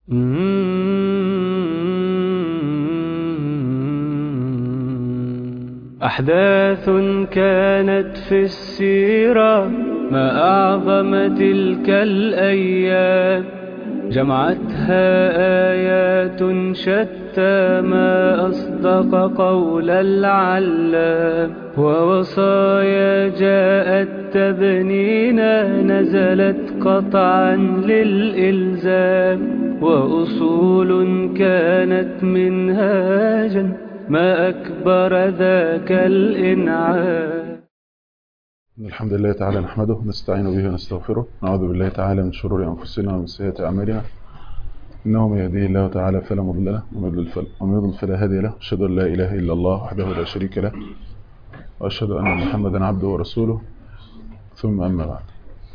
أحداث كانت في السيرة ما أعظم تلك الأيام جمعتها آيات شتى ما أصدق قول العلام ووصايا جاءت تبنينا نزلت قطعا للإلزام وأصول كانت منهاجا ما أكبر ذاك الإنعام الحمد لله تعالى نحمده ونستعين به ونستغفره نعوذ بالله تعالى من شرور أنفسنا ومن سيئات أعمالنا إنه من يهديه الله تعالى فلا مضل له ومن يضلل فلا ومن يضلل فلا هادي له أشهد أن لا إله إلا الله وحده لا شريك له وأشهد أن محمدا عبده ورسوله ثم أما بعد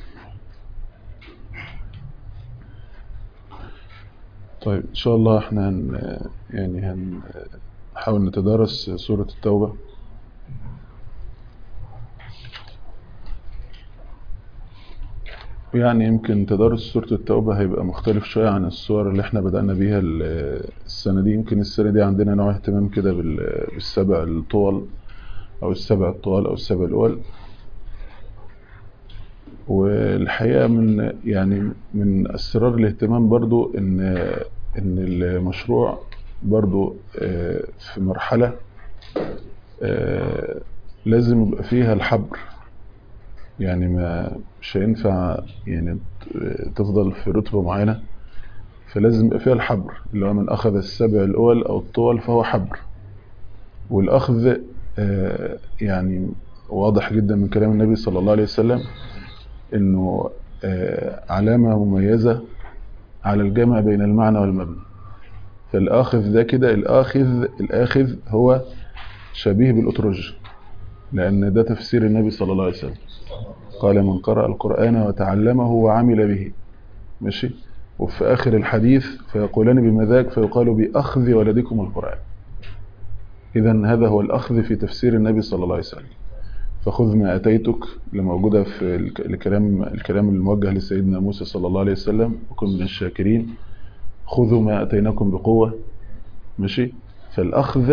طيب إن شاء الله احنا هن يعني هنحاول نتدارس سورة التوبة يعني يمكن تدارس سورة التوبة هيبقى مختلف شوية عن الصور اللي احنا بدأنا بيها السنة دي يمكن السنة دي عندنا نوع اهتمام كده بالسبع الطول أو السبع الطوال أو السبع الأول والحقيقة من يعني من أسرار الاهتمام برضو إن إن المشروع برضو في مرحلة لازم يبقى فيها الحبر يعني ما مش هينفع يعني تفضل في رتبة معينة فلازم يبقى فيها الحبر اللي هو من أخذ السبع الأول أو الطول فهو حبر والأخذ يعني واضح جدا من كلام النبي صلى الله عليه وسلم انه علامة مميزة على الجمع بين المعنى والمبنى فالآخذ ده كده الآخذ الآخذ هو شبيه بالأترج لأن ده تفسير النبي صلى الله عليه وسلم قال من قرأ القرآن وتعلمه وعمل به ماشي وفي آخر الحديث فيقولان بمذاك فيقال بأخذ ولدكم القرآن إذا هذا هو الأخذ في تفسير النبي صلى الله عليه وسلم فخذ ما أتيتك اللي موجودة في الكلام الكلام الموجه لسيدنا موسى صلى الله عليه وسلم وكن من الشاكرين خذوا ما أتيناكم بقوة ماشي فالأخذ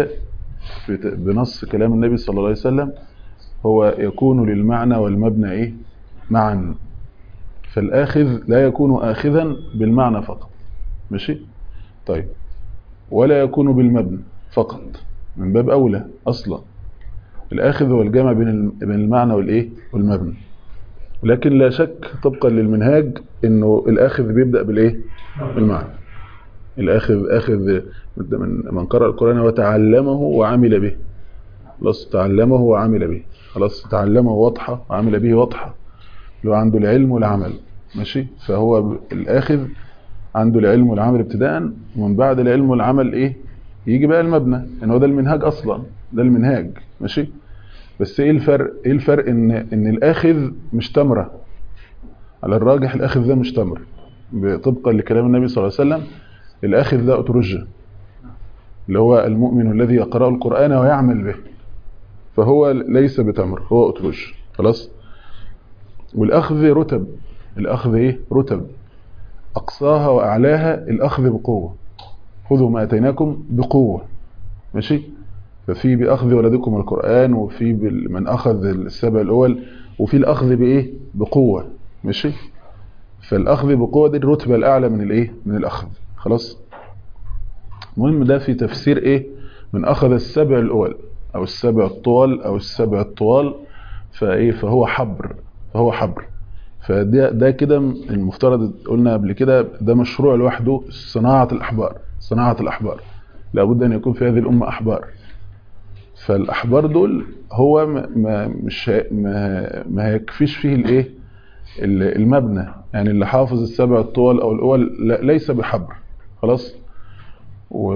بنص كلام النبي صلى الله عليه وسلم هو يكون للمعنى والمبنى إيه معا فالآخذ لا يكون آخذا بالمعنى فقط ماشي طيب ولا يكون بالمبنى فقط من باب أولى أصلا الآخذ هو الجمع بين المعنى والإيه والمبنى لكن لا شك طبقا للمنهاج انه الآخذ بيبدأ بالإيه بالمعنى الآخذ آخذ من من قرأ القرآن وتعلمه وعمل به خلاص تعلمه وعمل به خلاص تعلمه واضحة وعمل به واضحة اللي هو عنده العلم والعمل ماشي فهو الآخذ عنده العلم والعمل ابتداء ومن بعد العلم والعمل ايه يجي بقى المبنى ان هو ده المنهاج اصلا ده المنهاج ماشي بس ايه الفرق ايه الفرق ان ان الاخذ مش تمره على الراجح الاخذ ده مش تمر طبقا لكلام النبي صلى الله عليه وسلم الاخذ ده اترجه اللي هو المؤمن الذي يقرأ القرآن ويعمل به فهو ليس بتمر هو اترج خلاص والاخذ رتب الاخذ ايه رتب اقصاها واعلاها الاخذ بقوه خذوا ما اتيناكم بقوه ماشي ففي باخذ ولدكم القران وفي من اخذ السبع الاول وفي الاخذ بايه بقوه ماشي فالاخذ بقوه دي الرتبه الاعلى من الايه من الاخذ خلاص المهم ده في تفسير ايه من اخذ السبع الاول او السبع الطوال او السبع الطوال فايه فهو حبر فهو حبر فده ده كده المفترض قلنا قبل كده ده مشروع لوحده صناعه الاحبار صناعه الاحبار لابد ان يكون في هذه الامه احبار فالاحبار دول هو ما مش ما, ما هيكفيش فيه الايه المبنى يعني اللي حافظ السبع الطوال او الاول ليس بحبر خلاص و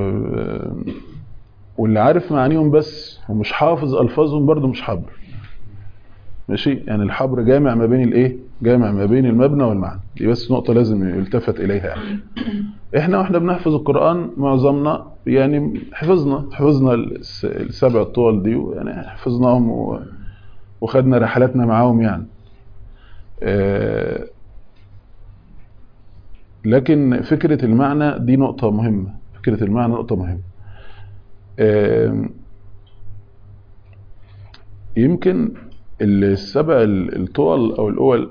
واللي عارف معانيهم بس ومش حافظ الفاظهم برضه مش حبر ماشي يعني الحبر جامع ما بين الايه جامع ما بين المبنى والمعنى دي بس نقطة لازم يلتفت اليها يعني احنا واحنا بنحفظ القرآن معظمنا يعني حفظنا حفظنا السبع الطول دي يعني حفظناهم و... وخدنا رحلاتنا معاهم يعني اه لكن فكرة المعنى دي نقطة مهمة فكرة المعنى نقطة مهمة آم، يمكن السبع ال- الطول أو الأول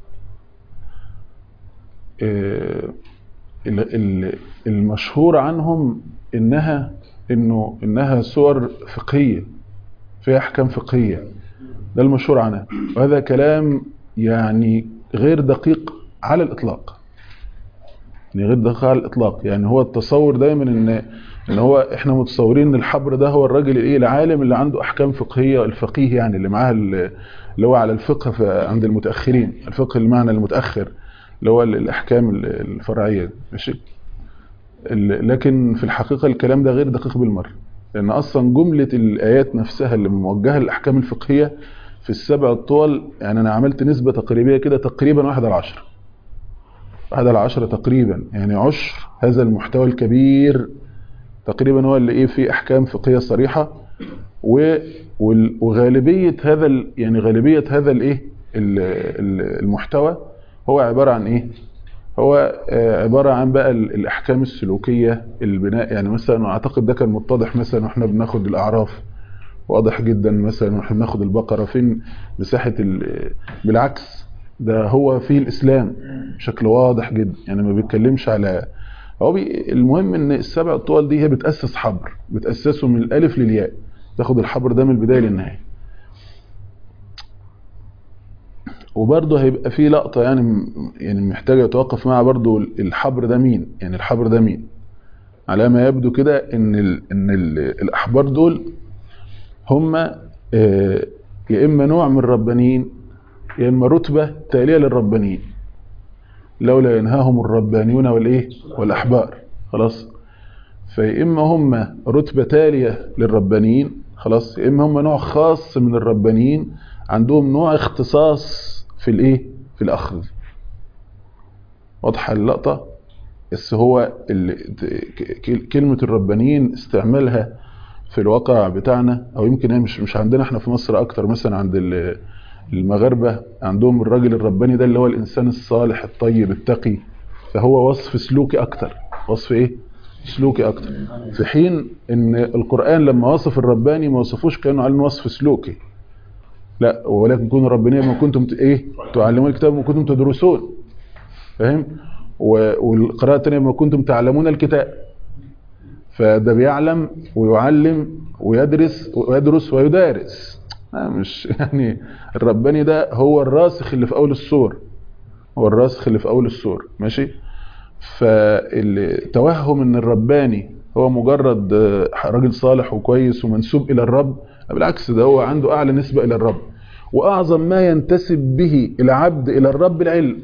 آه، ال- ال- المشهور عنهم إنها إنه إنها صور فقهية فيها أحكام فقهية ده المشهور عنها وهذا كلام يعني غير دقيق على الإطلاق يعني غير دقيق على الإطلاق يعني هو التصور دايما إن إن هو إحنا متصورين إن الحبر ده هو الراجل الإيه العالم اللي عنده أحكام فقهية الفقيه يعني اللي معاه ال- اللي هو على الفقه ف- عند المتأخرين الفقه المعنى المتأخر اللي هو ال- الأحكام ال- الفرعية ماشي ال- لكن في الحقيقة الكلام ده غير دقيق بالمرة لأن أصلا جملة الآيات نفسها اللي موجهة للأحكام الفقهية في السبع الطول يعني أنا عملت نسبة تقريبية كده تقريبا واحد على عشرة واحد على عشرة تقريبا يعني عشر هذا المحتوى الكبير تقريبا هو اللي ايه فيه احكام فقهيه صريحه و وال- وغالبيه هذا ال- يعني غالبيه هذا الايه ال- ال- المحتوى هو عباره عن ايه هو آه، عباره عن بقى ال- الاحكام السلوكيه البناء يعني مثلا اعتقد ده كان متضح مثلا واحنا بناخد الاعراف واضح جدا مثلا واحنا بناخد البقره فين مساحه ال- بالعكس ده هو فيه الاسلام بشكل واضح جدا يعني ما بيتكلمش على هو بي المهم ان السبع الطول دي هي بتاسس حبر بتاسسه من الالف للياء تاخد الحبر ده من البدايه للنهايه وبرضه هيبقى في لقطه يعني يعني محتاجه يتوقف معها برضه الحبر ده مين يعني الحبر ده مين على ما يبدو كده ان ال ان ال الاحبار دول هم آه، يا اما نوع من الربانيين يا اما رتبه تاليه للربانيين لولا ينهاهم الربانيون والايه والاحبار خلاص فيا اما هم رتبه تاليه للربانيين خلاص يا اما هم نوع خاص من الربانيين عندهم نوع اختصاص في الايه في الاخذ واضحه اللقطه بس هو ال- ك- كلمه الربانيين استعمالها في الواقع بتاعنا او يمكن هي مش مش عندنا احنا في مصر اكتر مثلا عند ال- المغاربه عندهم الراجل الرباني ده اللي هو الانسان الصالح الطيب التقي فهو وصف سلوكي اكتر وصف ايه سلوكي اكتر في حين ان القران لما وصف الرباني ما وصفوش كانه على إنه وصف سلوكي لا ولكن كونوا ربانيين ما كنتم ت- ايه تعلمون الكتاب وما كنتم تدرسون فاهم و- والقراءه الثانيه ما كنتم تعلمون الكتاب فده بيعلم ويعلم ويدرس ويدرس ويدارس آه مش يعني الرباني ده هو الراسخ اللي في اول السور هو الراسخ اللي في اول السور ماشي فالتوهم ان الرباني هو مجرد آه، راجل صالح وكويس ومنسوب الى الرب بالعكس ده هو عنده اعلى نسبة الى الرب واعظم ما ينتسب به العبد الى الرب العلم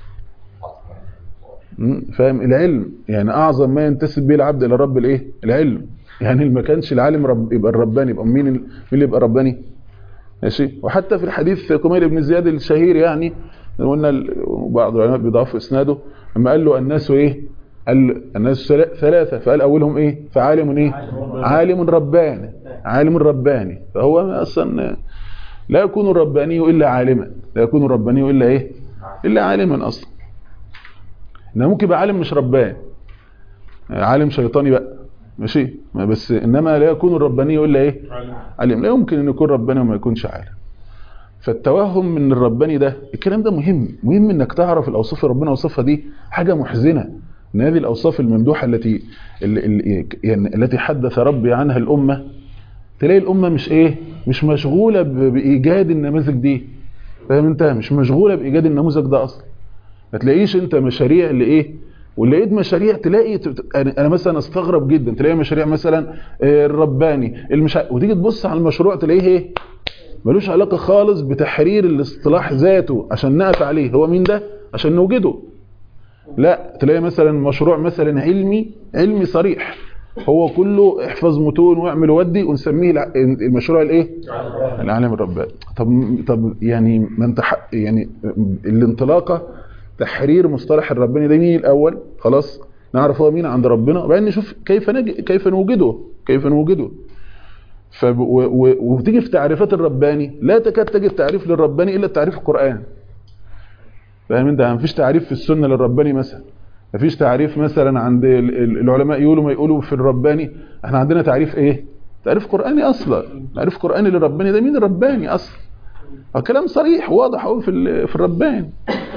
مم، فاهم العلم يعني اعظم ما ينتسب به العبد الى الرب الايه العلم يعني اللي ما كانش العالم رب يبقى الرباني يبقى مين ال- مين اللي يبقى رباني ماشي وحتى في الحديث كمير بن زياد الشهير يعني قلنا ال- بعض العلماء بيضعفوا اسناده لما قال له الناس ايه قال الناس ثلا- ثلاثه فقال اولهم ايه فعالم ايه عالم رباني عالم رباني فهو اصلا لا يكون الرباني الا عالما لا يكون الرباني الا ايه الا عالما اصلا انه ممكن يبقى عالم مش رباني عالم شيطاني بقى ماشي ما بس انما لا يكون الرباني الا ايه عالم لا يمكن ان يكون رباني وما يكونش عالم فالتوهم من الرباني ده الكلام ده مهم مهم انك تعرف الاوصاف اللي ربنا وصفها دي حاجه محزنه ان هذه الاوصاف الممدوحه التي ال- ال- يعني التي حدث ربي عنها الامه تلاقي الامه مش ايه مش مشغوله ب- بايجاد النماذج دي فاهم انت مش مشغوله بايجاد النموذج ده اصلا ما تلاقيش انت مشاريع لايه ولقيت مشاريع تلاقي ت- انا أنا مثلا استغرب جدا تلاقي مشاريع مثلا آه، الرباني المشا... وتيجي تبص على المشروع تلاقيه ايه ملوش علاقه خالص بتحرير الاصطلاح ذاته عشان نقف عليه هو مين ده عشان نوجده لا تلاقي مثلا مشروع مثلا علمي علمي صريح هو كله احفظ متون واعمل ودي ونسميه الع- المشروع الايه العالم الرباني طب طب يعني ما انت حق- يعني الانطلاقه تحرير مصطلح الرباني ده مين الاول خلاص نعرف هو مين عند ربنا وبعدين نشوف كيف نج... كيف نوجده كيف نوجده ف و... و... وتيجي في تعريفات الرباني لا تكاد تجد تعريف للرباني الا تعريف القران فاهم انت مفيش تعريف في السنه للرباني مثلا مفيش تعريف مثلا عند ال- ال- العلماء يقولوا ما يقولوا في الرباني احنا عندنا تعريف ايه تعريف قرآني اصلا تعريف قرآني للرباني ده مين الرباني اصلا اه كلام صريح واضح قوي في ال- في الرباني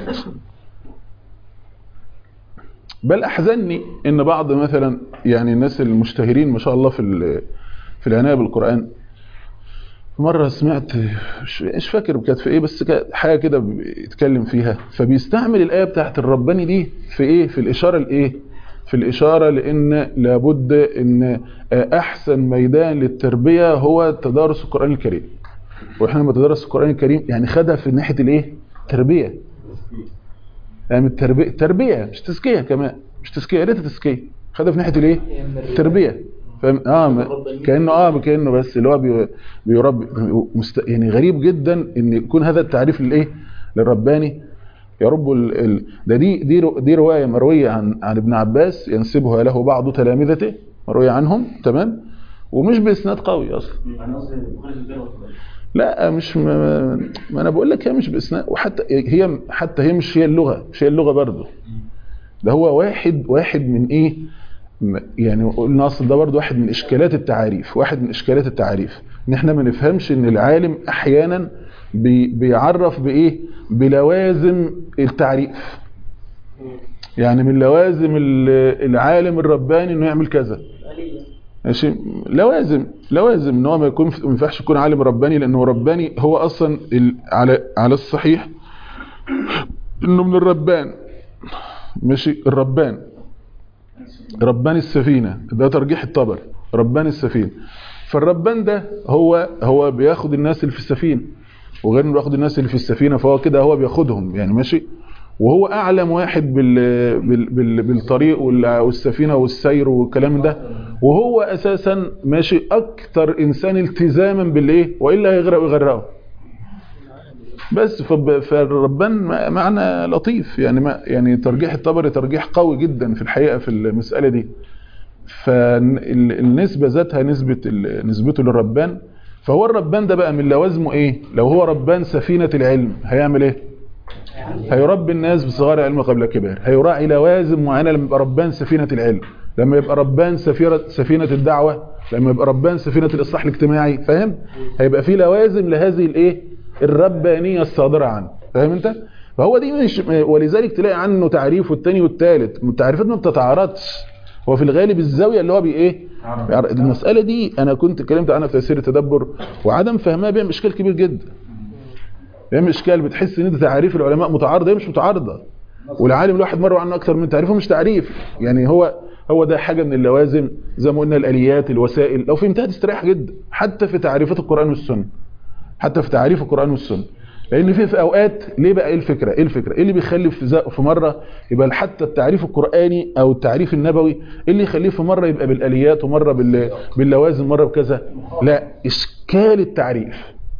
بل احزنني ان بعض مثلا يعني الناس المشتهرين ما شاء الله في ال- في العنايه بالقران مره سمعت مش مش فاكر كانت في ايه بس كانت حاجه كده بيتكلم فيها فبيستعمل الايه بتاعت الرباني دي في ايه في الاشاره لايه في الاشاره لان لابد ان احسن ميدان للتربيه هو تدارس القران الكريم واحنا لما تدرس القران الكريم يعني خدها في ناحيه الايه تربيه يعني التربيه تربيه مش تزكيه كمان مش تزكيه يا ريت تزكيه خدها في ناحيه الايه التربيه فاهم اه م- كانه اه كانه بس اللي هو بي- بيربي مست... يعني غريب جدا ان يكون هذا التعريف للايه للرباني يرب ال... ال... ده دي دي رو- دي روايه مرويه عن عن ابن عباس ينسبها له بعض تلامذته مرويه عنهم تمام ومش باسناد قوي اصلا انا قصدي بخارج الجنة والفضائل. لا مش ما, ما انا بقول لك هي مش باسناد وحتى هي حتى هي مش هي اللغه مش هي اللغه برضه ده هو واحد واحد من ايه م- يعني قلنا اصل ده برضه واحد من اشكالات التعاريف واحد من اشكالات التعاريف ان احنا ما نفهمش ان العالم احيانا بي بيعرف بايه بلوازم التعريف يعني من لوازم ال- العالم الرباني انه يعمل كذا ماشي لوازم لوازم ان هو ما يكون ما ينفعش يكون عالم رباني لانه رباني هو اصلا ال- على على الصحيح انه من الربان ماشي الربان ربان السفينة ده ترجيح الطبر ربان السفينة فالربان ده هو هو بياخد الناس اللي في السفينة وغير انه بياخد الناس اللي في السفينة فهو كده هو بياخدهم يعني ماشي وهو اعلم واحد بال بال بال بالطريق وال- والسفينة والسير والكلام ده وهو اساسا ماشي اكتر انسان التزاما بالايه والا هيغرق ويغرقه بس فب- فالربان م- معنى لطيف يعني ما يعني ترجيح الطبري ترجيح قوي جدا في الحقيقه في المساله دي فالنسبه ذاتها نسبه ال- نسبته للربان فهو الربان ده بقى من لوازمه ايه لو هو ربان سفينه العلم هيعمل ايه هيربي الناس بصغار علم قبل كبار هيراعي لوازم معينه لما يبقى ربان سفينه العلم لما يبقى ربان سفينه سفينه الدعوه لما يبقى ربان سفينه الاصلاح الاجتماعي فاهم هيبقى في لوازم لهذه الايه الربانيه الصادره عنه فاهم انت فهو دي مش ولذلك تلاقي عنه تعريف والتاني والتالت التعريفات ما بتتعارضش هو في الغالب الزاويه اللي هو بي ايه بيعر- المساله دي انا كنت اتكلمت عنها في تاثير التدبر وعدم فهمها بيعمل اشكال كبير جدا بيعمل اشكال بتحس ان انت تعريف العلماء متعارضه هي مش متعارضه والعالم الواحد مر عنه اكثر من تعريف هو مش تعريف يعني هو هو ده حاجه من اللوازم زي ما قلنا الاليات الوسائل لو فهمتها تستريح جدا حتى في تعريفات القران والسنه حتى في تعريف القران والسنه لان في في اوقات ليه بقى ايه الفكره ايه الفكره ايه اللي بيخلي في ز- في مره يبقى حتى التعريف القراني او التعريف النبوي ايه اللي يخليه في مره يبقى بالاليات ومره بال- باللوازم مره بكذا لا اشكال التعريف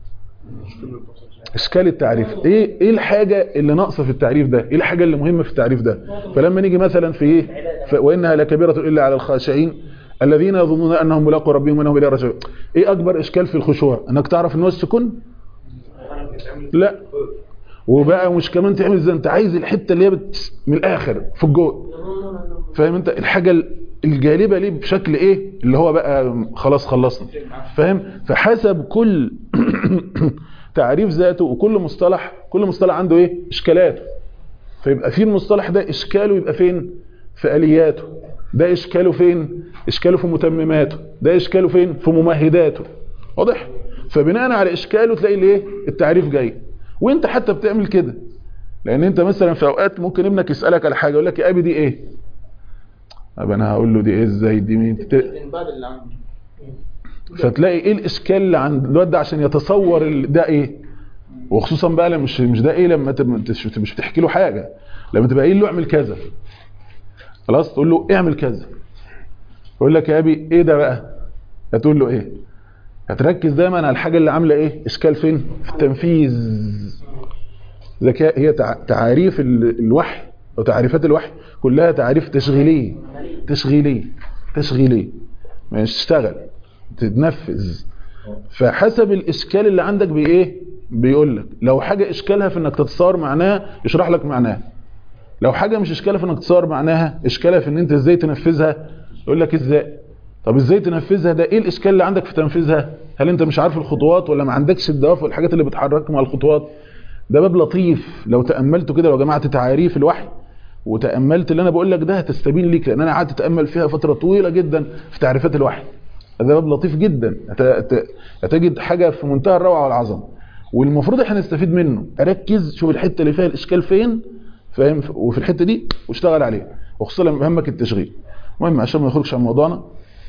اشكال التعريف ايه ايه الحاجه اللي ناقصه في التعريف ده ايه الحاجه اللي مهمه في التعريف ده فلما نيجي مثلا في ايه ف- وانها لكبيره الا على الخاشعين الذين يظنون انهم ملاقوا ربهم وانهم اليه راجعون ايه اكبر اشكال في الخشوع انك تعرف ان هو السكون لا وبقى مش كمان تعمل زي انت عايز الحته اللي هي بت... من الاخر في الجو فاهم انت الحاجه الجالبه ليه بشكل ايه اللي هو بقى خلاص خلصنا فاهم فحسب كل تعريف ذاته وكل مصطلح كل مصطلح عنده ايه اشكالاته فيبقى في المصطلح ده اشكاله يبقى فين في الياته ده اشكاله فين اشكاله في متمماته ده اشكاله فين في ممهداته واضح فبناء على اشكاله تلاقي الايه التعريف جاي وانت حتى بتعمل كده لان انت مثلا في اوقات ممكن ابنك يسالك على حاجه يقول لك يا ابي دي ايه طب انا هقول له دي ايه ازاي دي مين من بعد اللي عندي فتلاقي ايه الاشكال اللي عند الواد ده عشان يتصور ال- ده ايه وخصوصا بقى لما مش مش ده ايه لما تبقى انت مش مش بتحكي له حاجه لما تبقى قايل له اعمل كذا خلاص تقول له اعمل كذا يقول لك يا ابي ايه ده بقى هتقول له ايه هتركز دايما على الحاجه اللي عامله ايه اشكال فين في التنفيذ ذكاء هي تع- تعاريف ال- الوحي او تعريفات الوحي كلها تعريف تشغيليه تشغيليه تشغيليه مش تشتغل تتنفذ فحسب الاشكال اللي عندك بايه بيقول لك لو حاجه اشكالها في انك تتصور معناها يشرح لك معناها لو حاجه مش اشكالها في انك تصور معناها اشكالها في ان انت ازاي تنفذها يقول لك ازاي طب ازاي تنفذها ده ايه الاشكال اللي عندك في تنفيذها هل انت مش عارف الخطوات ولا ما عندكش الدوافع والحاجات اللي بتحرك مع الخطوات ده باب لطيف لو تاملته كده لو جمعت تعاريف الوحي وتاملت اللي انا بقول لك ده هتستبين ليك لان انا قعدت اتامل فيها فتره طويله جدا في تعريفات الوحي هذا باب لطيف جدا هت- هت- هتجد حاجه في منتهى الروعه والعظمه والمفروض احنا نستفيد منه اركز شوف الحته اللي فيها الاشكال فين فاهم وفي الحته دي واشتغل عليها وخصوصا لما يهمك التشغيل المهم عشان ما نخرجش عن موضوعنا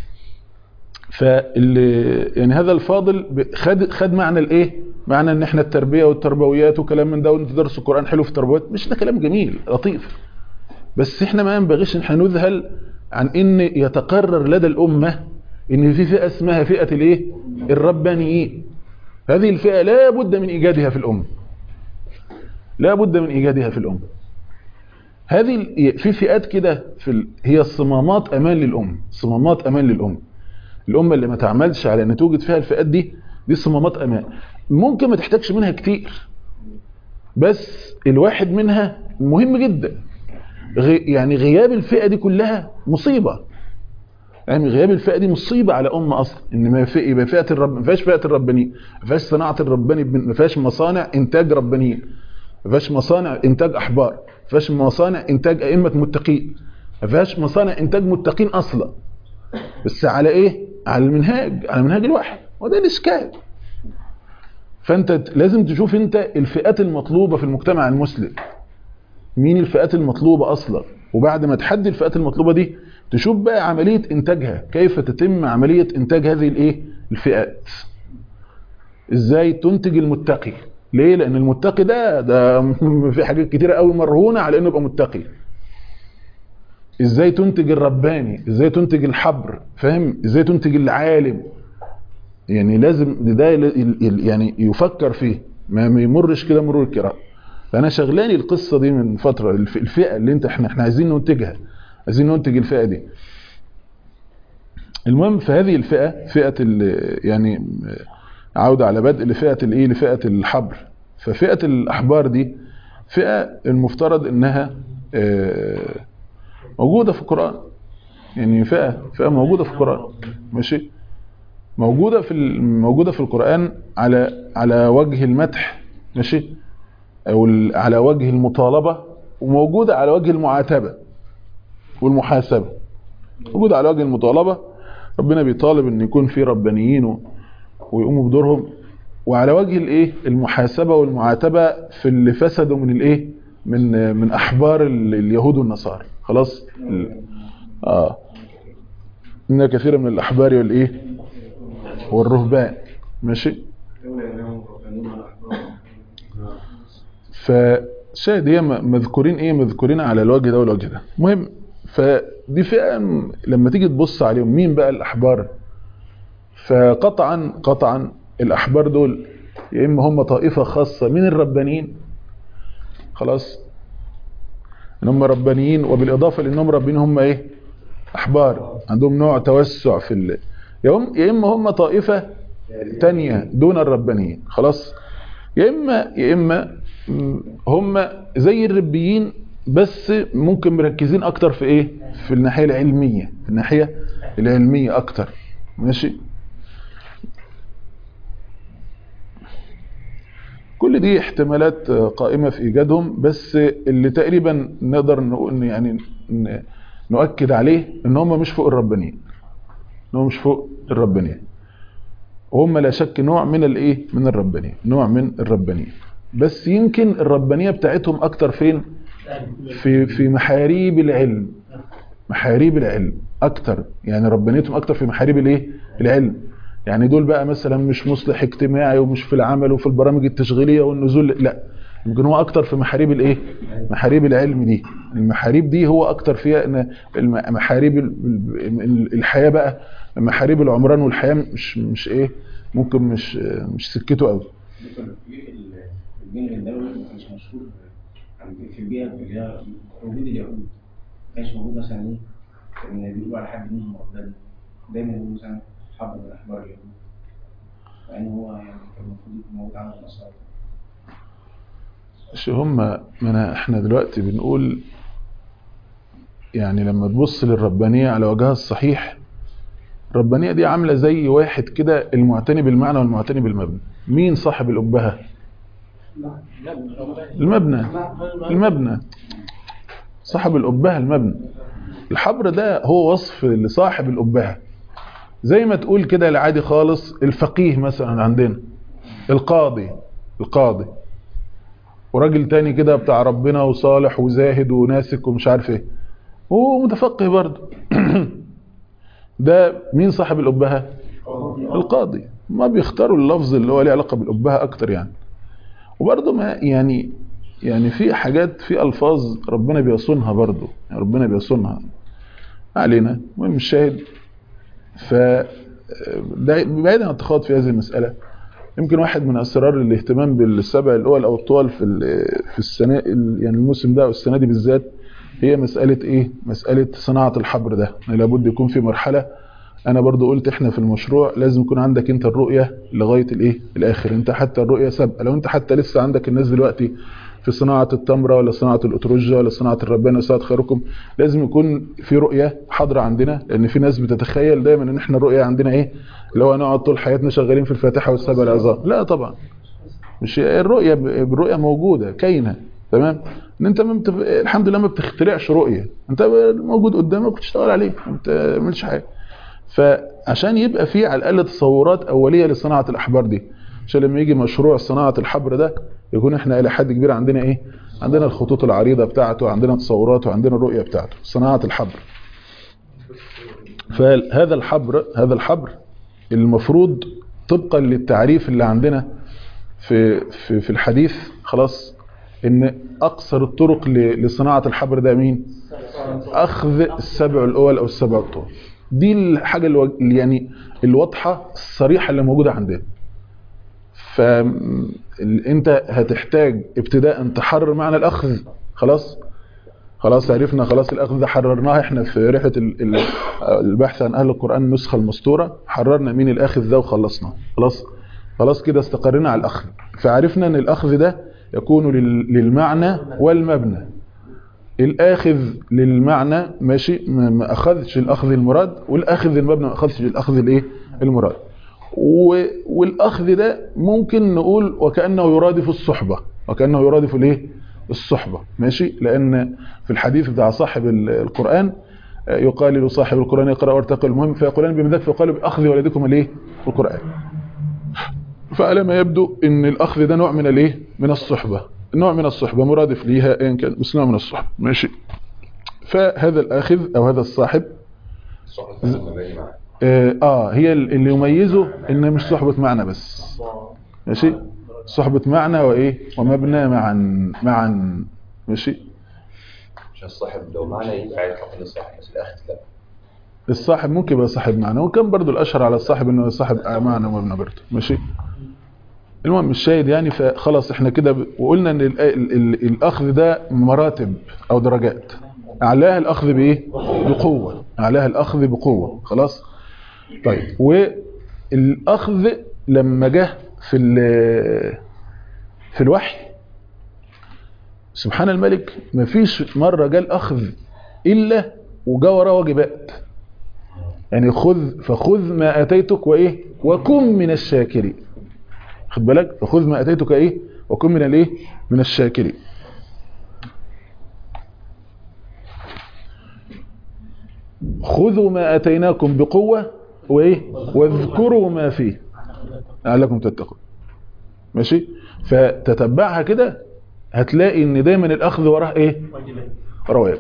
فال يعني هذا الفاضل ب- خد خد معنى الايه معنى ان احنا التربيه والتربويات وكلام من ده وانت تدرس القران حلو في التربويات مش ده كلام جميل لطيف بس احنا ما ينبغيش ان احنا نذهل عن ان يتقرر لدى الامه ان في فئه اسمها فئه الايه الربانيين هذه الفئه لا بد من ايجادها في الامه لا بد من ايجادها في الامه هذه ال- في فئات كده في ال... هي صمامات امان للامه صمامات امان للامه الامه اللي ما تعملش على ان توجد فيها الفئات دي دي صمامات امان ممكن ما تحتاجش منها كتير بس الواحد منها مهم جدا غي يعني غياب الفئه دي كلها مصيبه يعني غياب الفئه دي مصيبه على امه اصلا ان ما في يبقى فئه الرب ما فيهاش فئه الربانيين ما فيهاش صناعه الرباني ما فيهاش مصانع انتاج ربانيين ما فيهاش مصانع انتاج احبار ما فيهاش مصانع انتاج ائمه متقين ما فيهاش مصانع انتاج متقين اصلا بس على ايه على المنهاج على منهاج الوحي وده الاشكال فانت ت- لازم تشوف انت الفئات المطلوبه في المجتمع المسلم مين الفئات المطلوبه اصلا وبعد ما تحدد الفئات المطلوبه دي تشوف بقى عمليه انتاجها كيف تتم عمليه انتاج هذه الايه الفئات ازاي تنتج المتقي ليه لان المتقي ده ده في حاجات كتيره قوي مرهونه على انه يبقى متقي ازاي تنتج الرباني ازاي تنتج الحبر فاهم ازاي تنتج العالم يعني لازم ده ال- ال- يعني يفكر فيه ما ما يمرش كده مرور الكرام فانا شغلاني القصه دي من فتره الف- الفئه اللي انت احنا احنا عايزين ننتجها عايزين ننتج الفئه دي المهم في هذه الفئه فئه ال- يعني عوده على بدء لفئه الايه لفئه الحبر ففئه الاحبار دي فئه المفترض انها آه، موجوده في القران يعني فئه فئه موجوده في القران ماشي موجوده في ال- موجوده في القران على على وجه المدح ماشي او ال- على وجه المطالبه وموجوده على وجه المعاتبه والمحاسبه موجوده على وجه المطالبه ربنا بيطالب ان يكون في ربانيين و- ويقوموا بدورهم وعلى وجه الايه المحاسبه والمعاتبه في اللي فسدوا من الايه من من احبار ال- اليهود والنصارى خلاص ال- اه ان كثير من الاحبار والايه والرهبان ماشي فشاهد هي م- مذكورين ايه مذكورين على الوجه ده والوجه ده المهم فدي فئه م- لما تيجي تبص عليهم مين بقى الاحبار فقطعا قطعا الاحبار دول يا اما هم طائفه خاصه من الربانيين خلاص ان هم ربانيين وبالاضافه لانهم ربانيين هم ايه احبار عندهم نوع توسع في ال... يا هم- يا اما هم طائفه تانية دون الربانيين خلاص يا اما يا اما م، هم زي الربيين بس ممكن مركزين اكتر في ايه في الناحيه العلميه في الناحيه العلميه اكتر ماشي كل دي احتمالات آه، قائمه في ايجادهم بس اللي تقريبا نقدر نقول يعني ن- نؤكد عليه ان هم مش فوق الربانيين ان هم مش فوق الربانيين وهم لا شك نوع من الايه من الربانيه نوع من الربانيه بس يمكن الربانيه بتاعتهم اكتر فين في في محاريب العلم محاريب العلم اكتر يعني ربانيتهم اكتر في محاريب الايه العلم يعني دول بقى مثلا مش مصلح اجتماعي ومش في العمل وفي البرامج التشغيليه والنزول لا يمكن هو اكتر في محاريب الايه محاريب العلم دي المحاريب دي هو اكتر فيها ان الم- محاريب ال- ال- الحياه بقى محاريب العمران والحياه مش مش ايه ممكن مش مش سكته قوي الجنر الدولي ما كانش مشهور عند في البيئة اللي هي وجود اليهود ما كانش موجود مثلا ايه ان بيقولوا على حد منهم ربنا دايما يقولوا مثلا حب من احبار اليهود مع ان هو يعني كان المفروض يكون موجود عند النصارى مش هم ما أنا احنا دلوقتي بنقول يعني لما تبص للربانية على وجهها الصحيح الربانية دي عاملة زي واحد كده المعتني بالمعنى والمعتني بالمبنى مين صاحب الأبهة المبنى المبنى صاحب الأبهة المبنى الحبر ده هو وصف لصاحب الأبهة زي ما تقول كده العادي خالص الفقيه مثلا عندنا القاضي القاضي وراجل تاني كده بتاع ربنا وصالح وزاهد وناسك ومش عارف ايه هو متفقه برضه ده مين صاحب الأبهة القاضي ما بيختاروا اللفظ اللي هو ليه علاقة بالأبهة أكتر يعني وبرضه ما يعني يعني في حاجات في ألفاظ ربنا بيصونها برضه يعني ربنا بيصونها ما علينا المهم الشاهد ف ده- بعيدا عن التخاط في هذه المسألة يمكن واحد من أسرار الاهتمام بالسبع الأول أو الطوال في ال- في السنة ال- يعني الموسم ده أو السنة دي بالذات هي مسألة إيه؟ مسألة صناعة الحبر ده يعني لابد يكون في مرحلة أنا برضو قلت إحنا في المشروع لازم يكون عندك أنت الرؤية لغاية الإيه؟ الآخر أنت حتى الرؤية سابقة لو أنت حتى لسه عندك الناس دلوقتي في صناعة التمرة ولا صناعة الأترجة ولا صناعة الربانة وصناعة خيركم لازم يكون في رؤية حاضرة عندنا لأن في ناس بتتخيل دايما إن إحنا الرؤية عندنا إيه؟ اللي هو نقعد طول حياتنا شغالين في الفاتحة والسبع العظام لا طبعا مش الرؤية الرؤية موجودة كاينة تمام ان انت ما بتف... الحمد لله ما بتخترعش رؤية انت موجود قدامك وتشتغل عليه ما بتعملش حاجة فعشان يبقى في على الاقل تصورات اولية لصناعة الاحبار دي عشان لما يجي مشروع صناعة الحبر ده يكون احنا الى حد كبير عندنا ايه عندنا الخطوط العريضة بتاعته عندنا تصورات وعندنا الرؤية بتاعته صناعة الحبر فهذا الحبر هذا الحبر المفروض طبقا للتعريف اللي عندنا في في في الحديث خلاص ان اقصر الطرق ل- لصناعه الحبر ده مين اخذ السبع الاول او السبع الطول دي الحاجه الو... اللي يعني الواضحه الصريحه اللي موجوده عندنا فانت هتحتاج ابتداء تحرر معنى الاخذ خلاص خلاص عرفنا خلاص الاخذ ده حررناها احنا في رحله ال- ال- البحث عن اهل القران النسخه المسطوره حررنا مين الاخذ ده وخلصنا خلاص خلاص كده استقرينا على الاخذ فعرفنا ان الاخذ ده يكون لل- للمعنى والمبنى الاخذ للمعنى ماشي ما ما اخذش الاخذ المراد والاخذ المبنى ما اخذش الاخذ الايه المراد و- والاخذ ده ممكن نقول وكانه يرادف الصحبه وكانه يرادف الايه الصحبه ماشي لان في الحديث بتاع صاحب ال- القران آه، يقال لصاحب القران اقرا وارتقي المهم فيقولان بمذاك فيقال باخذ ولدكم الايه القران فعلى ما يبدو ان الاخذ ده نوع من الايه من الصحبه نوع من الصحبه مرادف ليها ايا كان بس نوع من الصحبه ماشي فهذا الاخذ او هذا الصاحب صحبة المباني معا اه آه، هي اللي يميزه ان مش صحبه معنى بس ماشي صحبه معنى وايه ومبنى معا معا ماشي عشان الصاحب لو معنا يبقى يطلق للصاحب بس الأخذ لا الصاحب ممكن يبقى صاحب معنى وكان برضو الاشهر على الصاحب انه صاحب معنى ومبنى برضه ماشي المهم الشاهد يعني فخلاص احنا كده ب- وقلنا ان ال ال ال الاخذ ده مراتب او درجات اعلاها الاخذ بايه بقوه اعلاها الاخذ بقوه خلاص طيب والاخذ لما جه في ال- في الوحي سبحان الملك مفيش مره جه الاخذ الا وجا وراه واجبات يعني خذ فخذ ما اتيتك وايه وكن من الشاكرين خد بالك فخذ ما اتيتك ايه وكن من الايه من الشاكرين خذوا ما اتيناكم بقوه وايه واذكروا ما فيه لعلكم تتقون ماشي فتتبعها كده هتلاقي ان دايما الاخذ وراه ايه روايب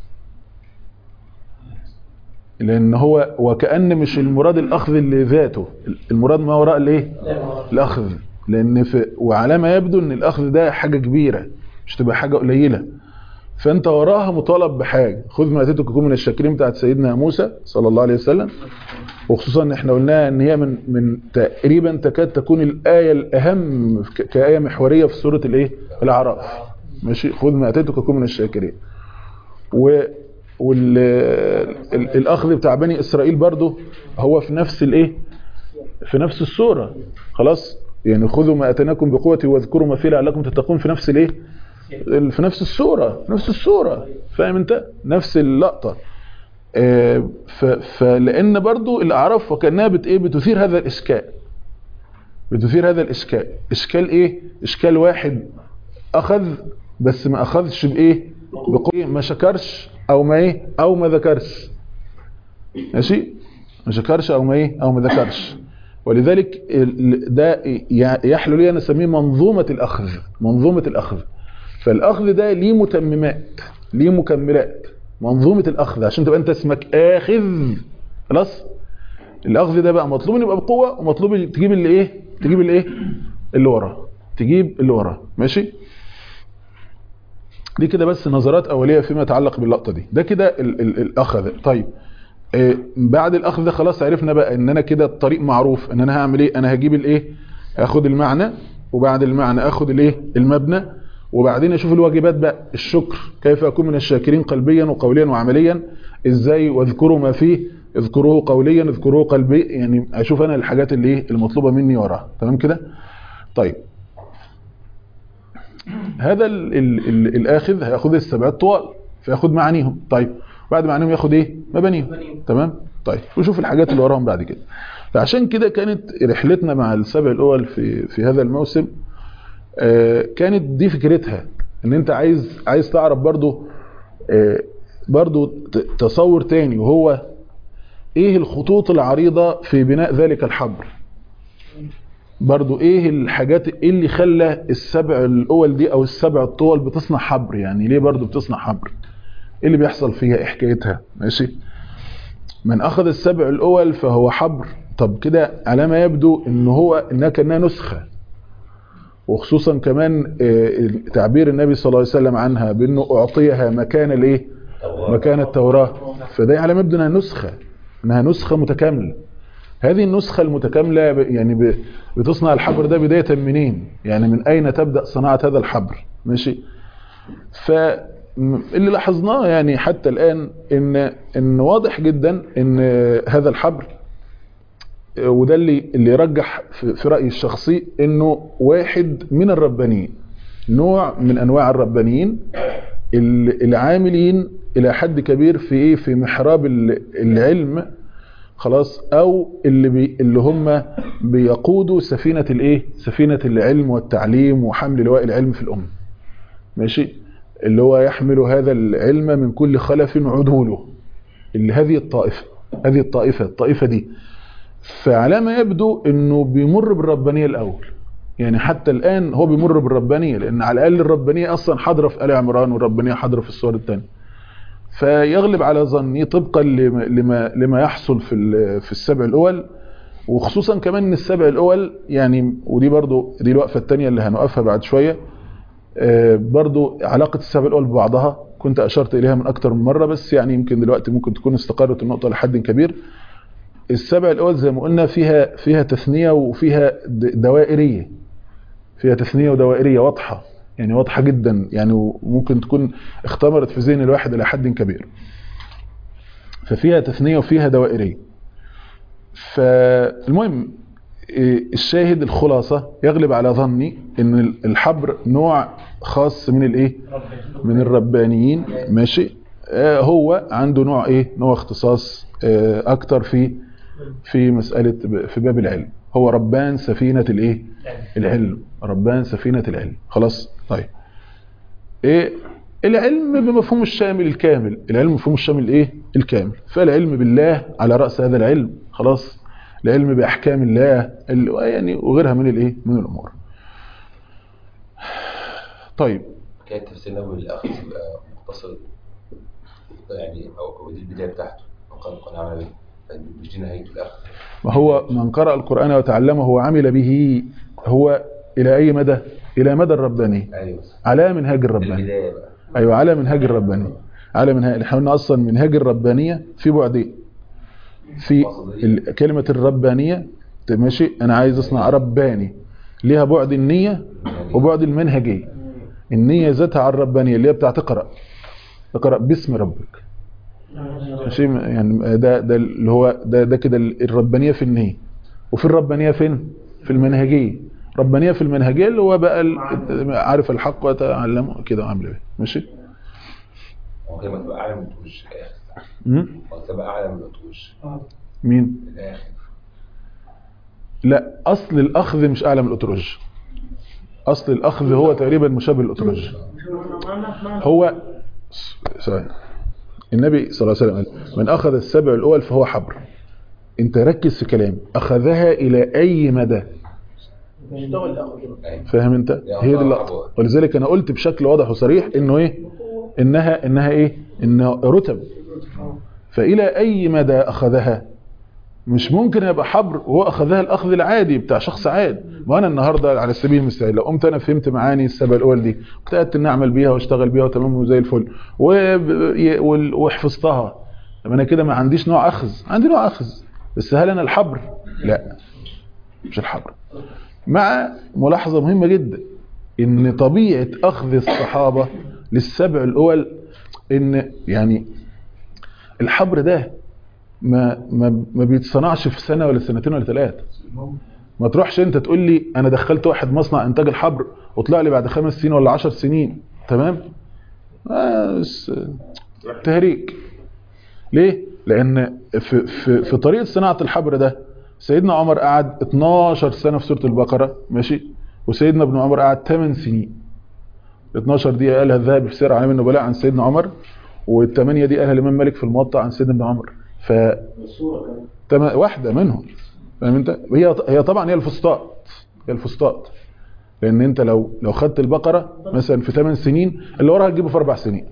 لان هو وكأن مش المراد الاخذ اللي ذاته المراد ما وراء الايه الاخذ لان في وعلى ما يبدو ان الاخذ ده حاجه كبيره مش تبقى حاجه قليله فانت وراها مطالب بحاجه خذ ما اتيتك كن من الشاكرين بتاعت سيدنا موسى صلى الله عليه وسلم وخصوصا ان احنا قلنا ان هي من من تقريبا تكاد تكون الايه الاهم ك- كايه محوريه في سوره الايه الاعراف ماشي خذ ما اتيتك كن من الشاكرين و والاخذ بتاع بني اسرائيل برضو هو في نفس الايه في نفس السوره خلاص يعني خذوا ما اتيناكم بقوه واذكروا ما فيه لعلكم تتقون في نفس الايه ال- في نفس الصورة نفس الصورة فاهم انت نفس اللقطة آه، ف- فلان برضو الاعراف وكانها بت ايه بتثير هذا الاشكال بتثير هذا الاشكال اشكال ايه اشكال واحد اخذ بس ما اخذش بايه بقوة ما شكرش او ما ايه او ما ذكرش ماشي ما شكرش او ما ايه او ما ذكرش ولذلك ال- ده ي- يحلو لي انا اسميه منظومه الاخذ منظومه الاخذ فالاخذ ده ليه متممات ليه مكملات منظومه الاخذ عشان تبقى انت اسمك اخذ خلاص الاخذ ده بقى مطلوب ان يبقى بقوه ومطلوب تجيب اللي ايه تجيب اللي ايه اللي وراه تجيب اللي وراه ماشي دي كده بس نظرات اوليه فيما يتعلق باللقطه دي ده كده ال- ال- الاخذ طيب آه، بعد الاخذ ده خلاص عرفنا بقى ان انا كده الطريق معروف ان انا هعمل ايه انا هجيب الايه اخد المعنى وبعد المعنى اخد الايه المبنى وبعدين اشوف الواجبات بقى الشكر كيف اكون من الشاكرين قلبيا وقوليا وعمليا ازاي واذكروا ما فيه اذكروه قوليا اذكروه قلبي يعني اشوف انا الحاجات اللي ايه المطلوبه مني وراها تمام كده طيب هذا ال ال ال الاخذ هياخد السبع الطوال فياخد معانيهم طيب بعد معانيهم ياخد ايه مبانيهم تمام طيب وشوف الحاجات اللي وراهم بعد كده فعشان كده كانت رحلتنا مع السبع الاول في في هذا الموسم آه، كانت دي فكرتها ان انت عايز عايز تعرف برضو آه، برضو ت- تصور تاني وهو ايه الخطوط العريضة في بناء ذلك الحبر برضو ايه الحاجات ايه اللي خلى السبع الاول دي او السبع الطول بتصنع حبر يعني ليه برضو بتصنع حبر ايه اللي بيحصل فيها ايه حكايتها ماشي من اخذ السبع الاول فهو حبر طب كده على ما يبدو ان هو انها كانها نسخه وخصوصا كمان آه، تعبير النبي صلى الله عليه وسلم عنها بانه اعطيها مكان الايه مكان التوراه فده على ما يبدو انها نسخه انها نسخه متكامله هذه النسخه المتكامله ب- يعني ب- بتصنع الحبر ده بدايه منين يعني من اين تبدا صناعه هذا الحبر ماشي فاللي لاحظناه يعني حتى الان ان ان واضح جدا ان هذا الحبر وده اللي اللي يرجح في في رايي الشخصي انه واحد من الربانيين نوع من انواع الربانيين ال- العاملين الى حد كبير في ايه في محراب ال- العلم خلاص او اللي بي اللي هم بيقودوا سفينه الايه سفينه العلم والتعليم وحمل لواء العلم في الامه ماشي اللي هو يحمل هذا العلم من كل خلف عدوله اللي هذه الطائفه هذه الطائفه الطائفه دي فعلى ما يبدو انه بيمر بالربانيه الاول يعني حتى الان هو بيمر بالربانيه لان على الاقل الربانيه اصلا حاضره في ال عمران والربانيه حاضره في الصور الثانيه فيغلب على ظني طبقا لما لما, لما يحصل في ال- في السبع الاول وخصوصا كمان ان السبع الاول يعني ودي برضو دي الوقفه الثانيه اللي هنوقفها بعد شويه آه، برضو علاقه السبع الاول ببعضها كنت اشرت اليها من اكتر من مره بس يعني يمكن دلوقتي ممكن تكون استقرت النقطه لحد كبير السبع الاول زي ما قلنا فيها فيها تثنيه وفيها د- دوائريه فيها تثنيه ودوائريه واضحه يعني واضحه جدا يعني وممكن تكون اختمرت في ذهن الواحد الى حد كبير ففيها تثنيه وفيها دوائريه فالمهم إيه، الشاهد الخلاصه يغلب على ظني ان الحبر نوع خاص من الايه من الربانيين ماشي آه، هو عنده نوع ايه نوع اختصاص آه، اكتر في في مساله في باب العلم هو ربان سفينه الايه العلم ربان سفينه العلم خلاص طيب ايه العلم بمفهوم الشامل الكامل العلم بمفهوم الشامل ايه الكامل فالعلم بالله على راس هذا العلم خلاص العلم باحكام الله ال- يعني وغيرها من الايه من الامور طيب حكايه تفسير النبوي للاخذ يبقى مقتصر يعني او أو دي البدايه بتاعته وقال قال عمل به مش دي نهايته الاخذ ما هو من قرأ القرآن وتعلمه وعمل به هو إلى أي مدى؟ إلى مدى الرباني ايوه على منهاج الرباني البدايه بقى أيوة على منهاج الرباني على منهاج احنا قلنا أصلا منهاج الربانية في بعدين في ال- كلمة الربانية ماشي أنا عايز أصنع رباني ليها بعد النية وبعد المنهجية النية ذاتها على الربانية اللي هي بتاعت اقرأ اقرأ باسم ربك ماشي يعني ده ده اللي هو ده ده كده الربانيه في النية وفي الربانيه فين في المنهجيه ربانيه في المنهجيه اللي هو بقى ال- عارف الحق وتعلمه كده وعامل ايه ماشي هو كده تبقى اعلى من الوتوش في الاخر مم؟ هو تبقى اعلى من الوتوش مين في الاخر لا اصل الاخذ مش اعلى من الاتروج اصل الاخذ هو تقريبا مشابه للاتروج هو ثواني النبي صلى الله عليه وسلم قال من اخذ السبع الاول فهو حبر انت ركز في كلام اخذها الى اي مدى اشتغل الاول كده أيوة. فاهم انت يا هي دي الله اللقطه أكبر. ولذلك انا قلت بشكل واضح وصريح انه ايه انها انها ايه انها رتب فالى اي مدى اخذها مش ممكن يبقى حبر وهو اخذها الاخذ العادي بتاع شخص عادي ما انا النهارده على سبيل المثال لو قمت انا فهمت معاني السبع الاول دي وابتدات ان اعمل بيها واشتغل بيها وتمام وزي الفل و- ي- وال- وحفظتها طب انا كده ما عنديش نوع اخذ عندي نوع اخذ بس هل انا الحبر لا مش الحبر مع ملاحظه مهمه جدا ان طبيعه اخذ الصحابه للسبع الاول ان يعني الحبر ده ما ما ما بيتصنعش في سنه ولا سنتين ولا ثلاثه ما تروحش انت تقول لي انا دخلت واحد مصنع انتاج الحبر وطلع لي بعد خمس سنين ولا عشر سنين تمام آه بس تهريج ليه لان في, في, في طريقه صناعه الحبر ده سيدنا عمر قعد 12 سنه في سوره البقره ماشي وسيدنا ابن عمر قعد 8 سنين 12 دي قالها الذهبي في سير علم النبلاء عن سيدنا عمر والثمانيه دي قالها الامام مالك في الموطأ عن سيدنا ابن عمر ف الصوره كمان تم- واحده منهم فاهم انت هي هي طبعا هي الفسطاط هي الفسطاط لان انت لو لو خدت البقره مثلا في 8 سنين اللي وراها تجيبه في اربع سنين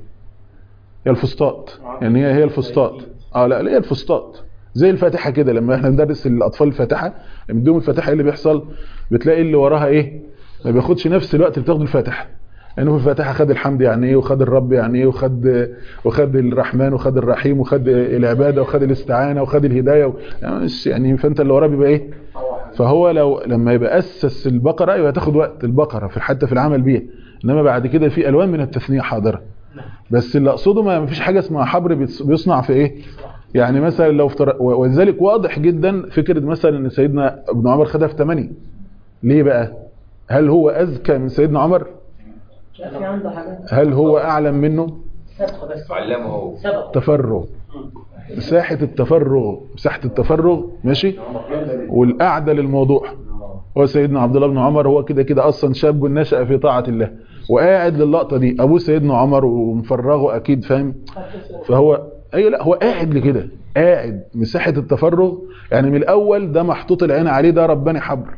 هي الفسطاط يعني هي هي الفسطاط اه لا لا هي الفسطاط زي الفاتحه كده لما احنا ندرس الاطفال الفاتحه لما نديهم الفاتحه ايه اللي بيحصل بتلاقي اللي وراها ايه ما بياخدش نفس الوقت اللي بتاخده الفاتحه لانه في الفاتحه خد الحمد يعني ايه وخد الرب يعني ايه وخد وخد الرحمن وخد الرحيم وخد العباده وخد الاستعانه وخد الهدايه و... يعني مش- يعني فانت اللي وراه بيبقى ايه فهو لو لما يبقى اسس البقره ايوه هتاخد وقت البقره في حتى في العمل بيها انما بعد كده في الوان من التثنيه حاضره بس اللي اقصده ما فيش حاجه اسمها حبر بيتص- بيصنع في ايه يعني مثلا لو افتر... و- ولذلك واضح جدا فكره مثلا ان سيدنا ابن عمر خدها في 8 ليه بقى هل هو اذكى من سيدنا عمر لا في عنده حاجات هل هو اعلم منه سابقة بس علمه هو سبق تفرغ مساحه التفرغ مساحه التفرغ ماشي والقعده للموضوع هو سيدنا عبد الله بن عمر هو كده كده اصلا شاب نشأ في طاعه الله وقاعد للقطه دي ابوه سيدنا عمر ومفرغه اكيد فاهم فهو ايوه لا هو قاعد لكده قاعد مساحه التفرغ يعني من الاول ده محطوط العين عليه ده رباني حبر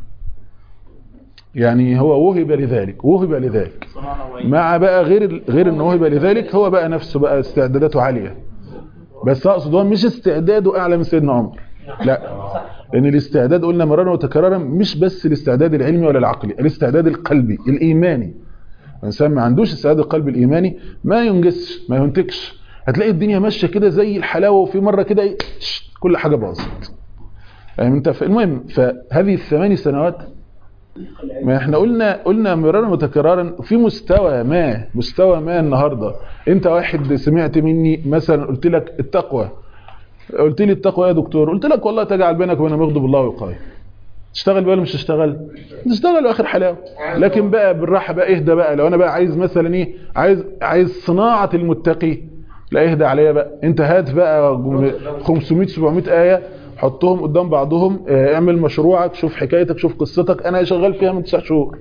يعني هو وهب لذلك وهب لذلك مع بقى غير غير ان وهب لذلك هو بقى نفسه بقى استعداداته عاليه بس اقصد هو مش استعداده اعلى من سيدنا عمر لا لان الاستعداد قلنا مرارا وتكرارا مش بس الاستعداد العلمي ولا العقلي الاستعداد القلبي الايماني الانسان ما عندوش استعداد القلب الايماني ما ينجزش ما ينتجش هتلاقي الدنيا ماشيه كده زي الحلاوه وفي مره كده إيه، شت، كل حاجه باظت فاهم انت المهم فهذه الثماني سنوات ما احنا قلنا قلنا مرارا وتكرارا في مستوى ما مستوى ما النهارده انت واحد سمعت مني مثلا قلت لك التقوى قلت لي التقوى يا دكتور قلت لك والله تجعل بينك وبين ما يغضب الله ويقاي تشتغل بقى ولا مش تشتغل تشتغل واخر حلاوه لكن بقى بالراحه بقى اهدى بقى لو انا بقى عايز مثلا ايه عايز عايز صناعه المتقي لا اهدى عليا بقى انت هات بقى 500 700 ايه حطهم قدام بعضهم اه، اعمل مشروعك شوف حكايتك شوف قصتك انا شغال فيها من تسع شهور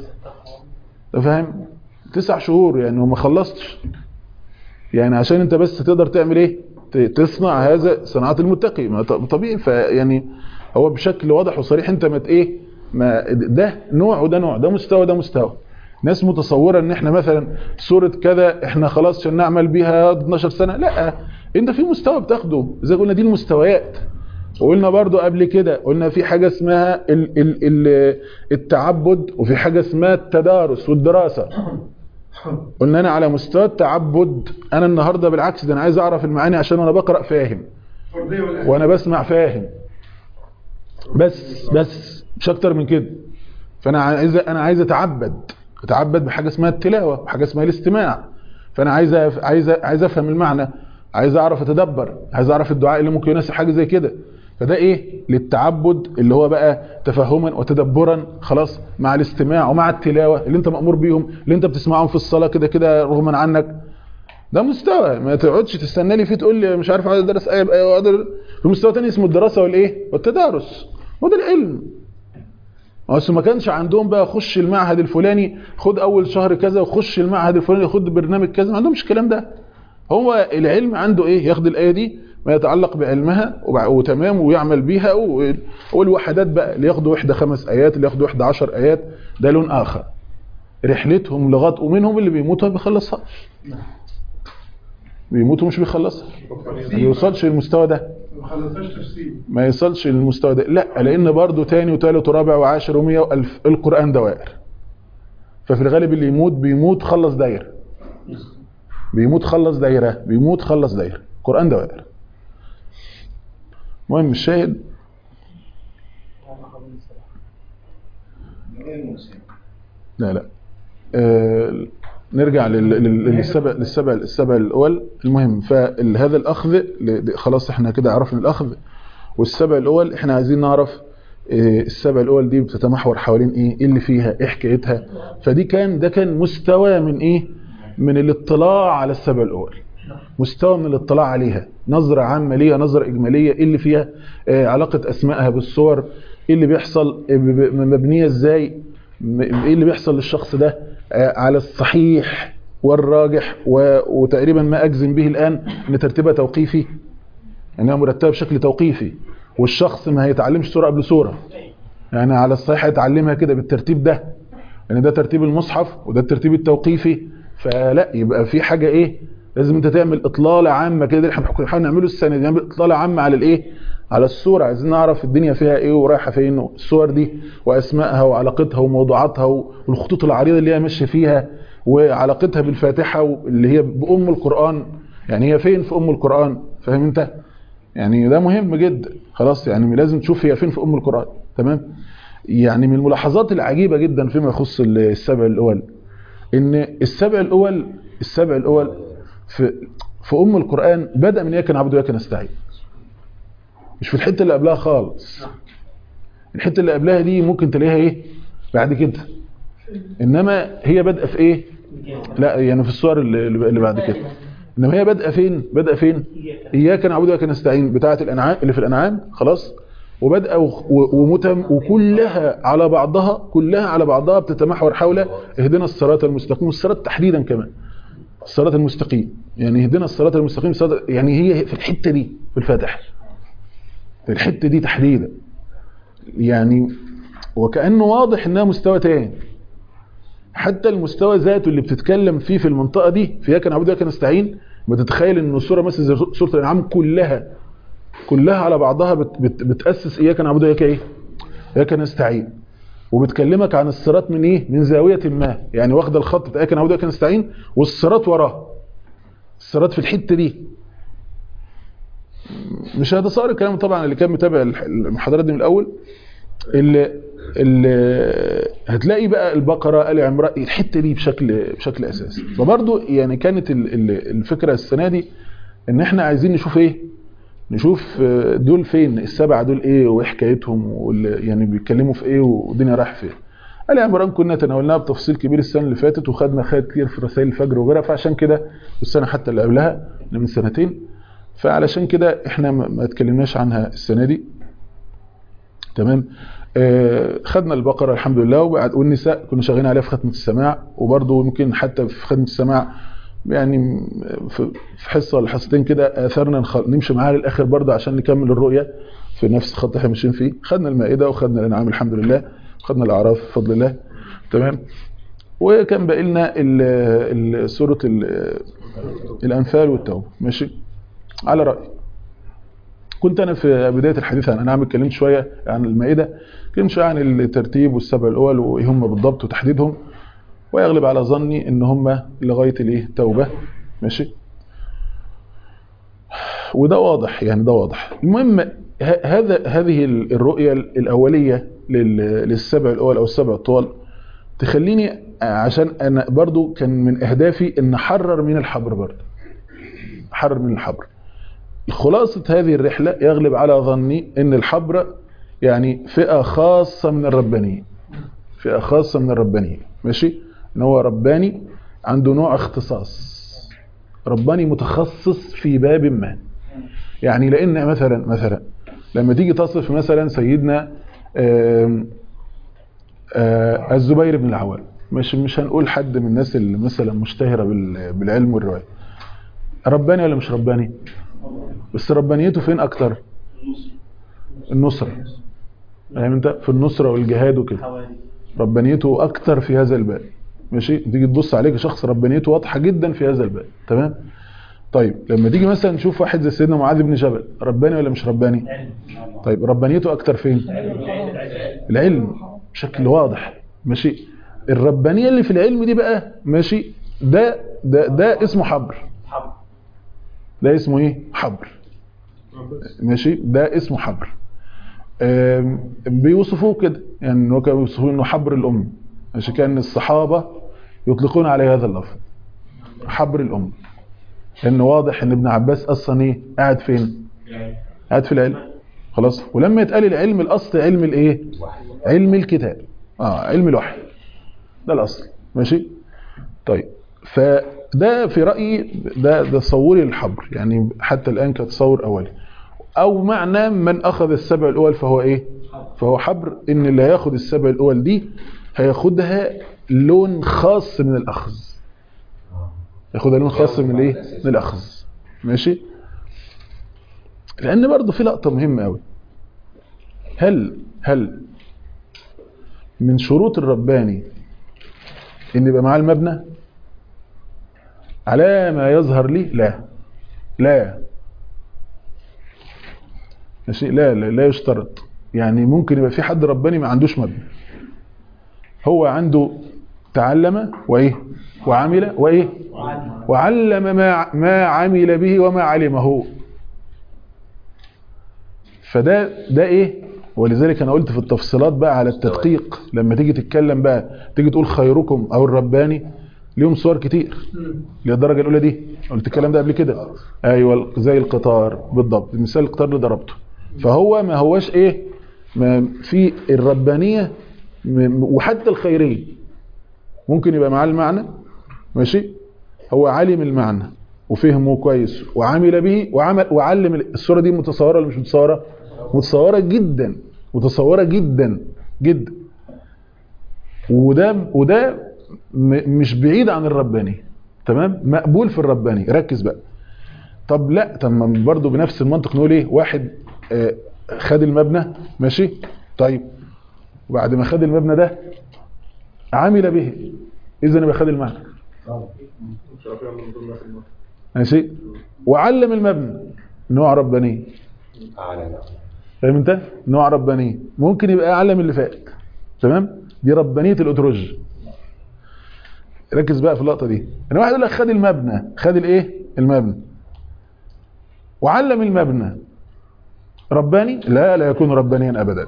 انت فاهم تسع شهور يعني وما خلصتش يعني عشان انت بس تقدر تعمل ايه ت- تصنع هذا صناعه المتقي ما ط- طبيعي فيعني هو بشكل واضح وصريح انت ما ت- ايه ما ده نوع وده نوع ده مستوى ده مستوى ناس متصوره ان احنا مثلا سوره كذا احنا خلاص عشان نعمل بيها 12 سنه لا انت في مستوى بتاخده زي قلنا دي المستويات وقلنا برضو قبل كده قلنا في حاجة اسمها ال ال ال التعبد وفي حاجة اسمها التدارس والدراسة قلنا انا على مستوى التعبد انا النهاردة بالعكس ده انا عايز اعرف المعاني عشان انا بقرأ فاهم وانا بسمع فاهم بس بس مش اكتر من كده فانا عايز انا عايز اتعبد اتعبد بحاجه اسمها التلاوه وحاجه اسمها الاستماع فانا عايز أف- عايز عايز افهم المعنى عايز اعرف اتدبر عايز اعرف الدعاء اللي ممكن يناسب حاجه زي كده فده ايه للتعبد اللي هو بقى تفهما وتدبرا خلاص مع الاستماع ومع التلاوه اللي انت مامور بيهم اللي انت بتسمعهم في الصلاه كده كده رغما عنك ده مستوى ما تقعدش تستنى لي فيه تقول لي مش عارف عايز ادرس ايه بقى وأقدر- في مستوى تاني اسمه الدراسه والايه والتدارس وده العلم اصل ما كانش عندهم بقى خش المعهد الفلاني خد اول شهر كذا وخش المعهد الفلاني خد برنامج كذا ما عندهمش الكلام ده هو العلم عنده ايه ياخد الايه دي ما يتعلق بعلمها وبع- وتمام ويعمل بيها و- والوحدات بقى اللي ياخدوا وحده خمس ايات اللي ياخدوا وحده عشر ايات ده لون اخر رحلتهم لغايه ومنهم اللي بيموتوا ما بيخلصهاش بيموتوا مش بيخلصها ما بيوصلش للمستوى ده ما خلصهاش تفسير ما يصلش للمستوى ده لا لان برضه تاني وتالت ورابع وعاشر ومية والف القرآن دوائر ففي الغالب اللي يموت بيموت خلص دايرة بيموت خلص دايرة بيموت خلص دايرة القرآن دوائر المهم الشاهد لا لا آه نرجع لل- لل- للسبع للسبع السبع الاول المهم فهذا الاخذ ل- خلاص احنا كده عرفنا الاخذ والسبع الاول احنا عايزين نعرف آه، السبع الاول دي بتتمحور حوالين ايه ايه اللي فيها ايه حكايتها فدي كان ده كان مستوى من ايه من الاطلاع على السبع الاول مستوى من الاطلاع عليها نظرة عامة ليها نظرة إجمالية إيه اللي فيها آه، علاقة أسمائها بالصور إيه اللي بيحصل آه، ب- ب- مبنية إزاي م- إيه اللي بيحصل للشخص ده آه، على الصحيح والراجح و- وتقريبا ما أجزم به الآن أن ترتيبها توقيفي أنها مرتبة بشكل توقيفي والشخص ما هيتعلمش سورة قبل سورة يعني على الصحيح هيتعلمها كده بالترتيب ده يعني ده ترتيب المصحف وده الترتيب التوقيفي فلا يبقى في حاجة ايه لازم انت تعمل اطلالة عامة كده اللي احنا بنحاول نعمله السنة دي نعمل اطلالة عامة على الايه على الصورة عايزين نعرف الدنيا فيها ايه ورايحة فين الصور دي واسمائها وعلاقتها وموضوعاتها والخطوط العريضة اللي هي ماشية فيها وعلاقتها بالفاتحة اللي هي بأم القرآن يعني هي فين في أم القرآن فاهم انت يعني ده مهم جدا خلاص يعني لازم تشوف هي فين في أم القرآن تمام يعني من الملاحظات العجيبة جدا فيما يخص السبع الأول ان السبع الأول السبع الأول في في أم القرآن بدأ من إياك نعبد وإياك نستعين مش في الحتة اللي قبلها خالص الحتة اللي قبلها دي ممكن تلاقيها إيه بعد كده إنما هي بدأ في إيه لا يعني في الصور اللي, اللي بعد كده إنما هي بدأ فين بدأ فين إياك نعبد وإياك نستعين بتاعة الأنعام اللي في الأنعام خلاص وبدأ ومتم وكلها على بعضها كلها على بعضها بتتمحور حول اهدنا الصراط المستقيم والصراط تحديدا كمان الصراط المستقيم يعني اهدنا الصراط المستقيم صراط يعني هي في الحتة دي في الفاتحة في الحتة دي تحديدا يعني وكأنه واضح انها مستوى تاني حتى المستوى ذاته اللي بتتكلم فيه في المنطقة دي في ياك نعبد وياك نستعين بتتخيل ان السورة مثلا زي سورة الانعام كلها كلها على بعضها بت بت بتأسس اياك نعبد وياك ايه اياك نستعين وبتكلمك عن الصراط من ايه من زاوية ما يعني واخده الخط بتاع اياك نعبد وياك نستعين والصراط وراه الصراط في الحتة دي مش هتصور الكلام طبعا اللي كان متابع المحاضرات دي من الاول اللي, اللي هتلاقي بقى البقرة آل عمران الحتة دي بشكل بشكل اساسي فبرضه يعني كانت الفكرة السنة دي ان احنا عايزين نشوف ايه نشوف دول فين السبعة دول ايه وحكايتهم يعني بيتكلموا في ايه والدنيا رايحه فين آل عمران كنا تناولناها بتفصيل كبير السنة اللي فاتت وخدنا خير كتير في رسائل الفجر وغيرها فعشان كده والسنة حتى اللي قبلها من سنتين فعلشان كده احنا ما اتكلمناش عنها السنة دي تمام آه خدنا البقرة الحمد لله وبعد والنساء كنا شغالين عليها في ختمة السماع وبرضه يمكن حتى في ختمة السماع يعني في حصة ولا حصتين كده اثرنا نمشي معاها للاخر برضه عشان نكمل الرؤية في نفس الخط اللي احنا ماشيين فيه خدنا المائدة وخدنا الانعام الحمد لله خدنا الاعراف بفضل الله تمام وكان باقي لنا سورة الانفال والتوبة ماشي على رأيي كنت انا في بداية الحديث عن انعام اتكلمت شوية عن المائدة اتكلمت شوية عن الترتيب والسبع الاول وايه هم بالضبط وتحديدهم ويغلب على ظني ان هم لغاية الايه توبة ماشي وده واضح يعني ده واضح المهم هذا هذه الرؤية الأولية للسبع الأول أو السبع الطوال تخليني عشان أنا برضو كان من أهدافي أن أحرر من الحبر برضو أحرر من الحبر خلاصة هذه الرحلة يغلب على ظني ان الحبر يعني فئة خاصة من الربانية فئة خاصة من الربانية ماشي ان هو رباني عنده نوع اختصاص رباني متخصص في باب ما يعني لان مثلا مثلا لما تيجي تصف مثلا سيدنا آم، آه، الزبير بن العوام مش مش هنقول حد من الناس اللي مثلا مشتهرة بال- بالعلم والرواية رباني ولا مش رباني بس ربانيته فين اكتر النصرة فاهم انت في النصرة والجهاد وكده ربانيته اكتر في هذا الباب ماشي تيجي تبص عليك شخص ربانيته واضحة جدا في هذا الباب تمام طيب لما تيجي مثلا نشوف واحد زي سيدنا معاذ بن جبل رباني ولا مش رباني طيب ربانيته اكتر فين العلم بشكل واضح ماشي الربانية اللي في العلم دي بقى ماشي ده ده ده اسمه حبر ده اسمه ايه حبر ماشي ده اسمه حبر آم، بيوصفوه كده يعني هو كانوا بيوصفوه انه حبر الام عشان كان الصحابه يطلقون عليه هذا اللفظ حبر الام لان واضح ان ابن عباس اصلا ايه قاعد فين قاعد في العلم خلاص ولما يتقال العلم الاصل علم الايه علم الكتاب اه علم الوحي ده الاصل ماشي طيب فده في رايي ده ده تصوري للحبر يعني حتى الان كتصور اولي او معنى من اخذ السبع الاول فهو ايه فهو حبر ان اللي هياخد السبع الاول دي هياخدها لون خاص من الاخذ ياخدها لون خاص من الايه من الاخذ ماشي لان برضه في لقطه مهمه قوي هل هل من شروط الرباني ان يبقى معاه المبنى على ما يظهر لي لا لا ماشي لا لا, لا يشترط يعني ممكن يبقى في حد رباني ما عندوش مبنى هو عنده تعلم وايه وعمل وايه وعلم ما ما عمل به وما علمه فده ده ايه ولذلك انا قلت في التفصيلات بقى على التدقيق لما تيجي تتكلم بقى تيجي تقول خيركم او الرباني ليهم صور كتير للدرجه الاولى دي قلت الكلام ده قبل كده ايوه زي القطار بالضبط مثال القطار اللي ضربته فهو ما هوش ايه ما في الربانيه م- وحتى الخيريه ممكن يبقى معاه المعنى ماشي هو علم المعنى وفهمه كويس وعمل به وعمل وعلم الصوره دي متصوره ولا مش متصوره متصوره جدا متصوره جدا جدا وده وده م- مش بعيد عن الرباني تمام مقبول في الرباني ركز بقى طب لا طب ما برضه بنفس المنطق نقول ايه واحد آه، خد المبنى ماشي طيب وبعد ما خد المبنى ده عمل به اذا يبقى خد المعنى ماشي وعلم المبنى نوع رباني أعلى نعم فاهم انت نوع رباني ممكن يبقى اعلى من اللي فات تمام دي ربانيه الاتروج ركز بقى في اللقطه دي انا واحد يقول لك خد المبنى خد الايه المبنى وعلم المبنى رباني لا لا يكون ربانيا ابدا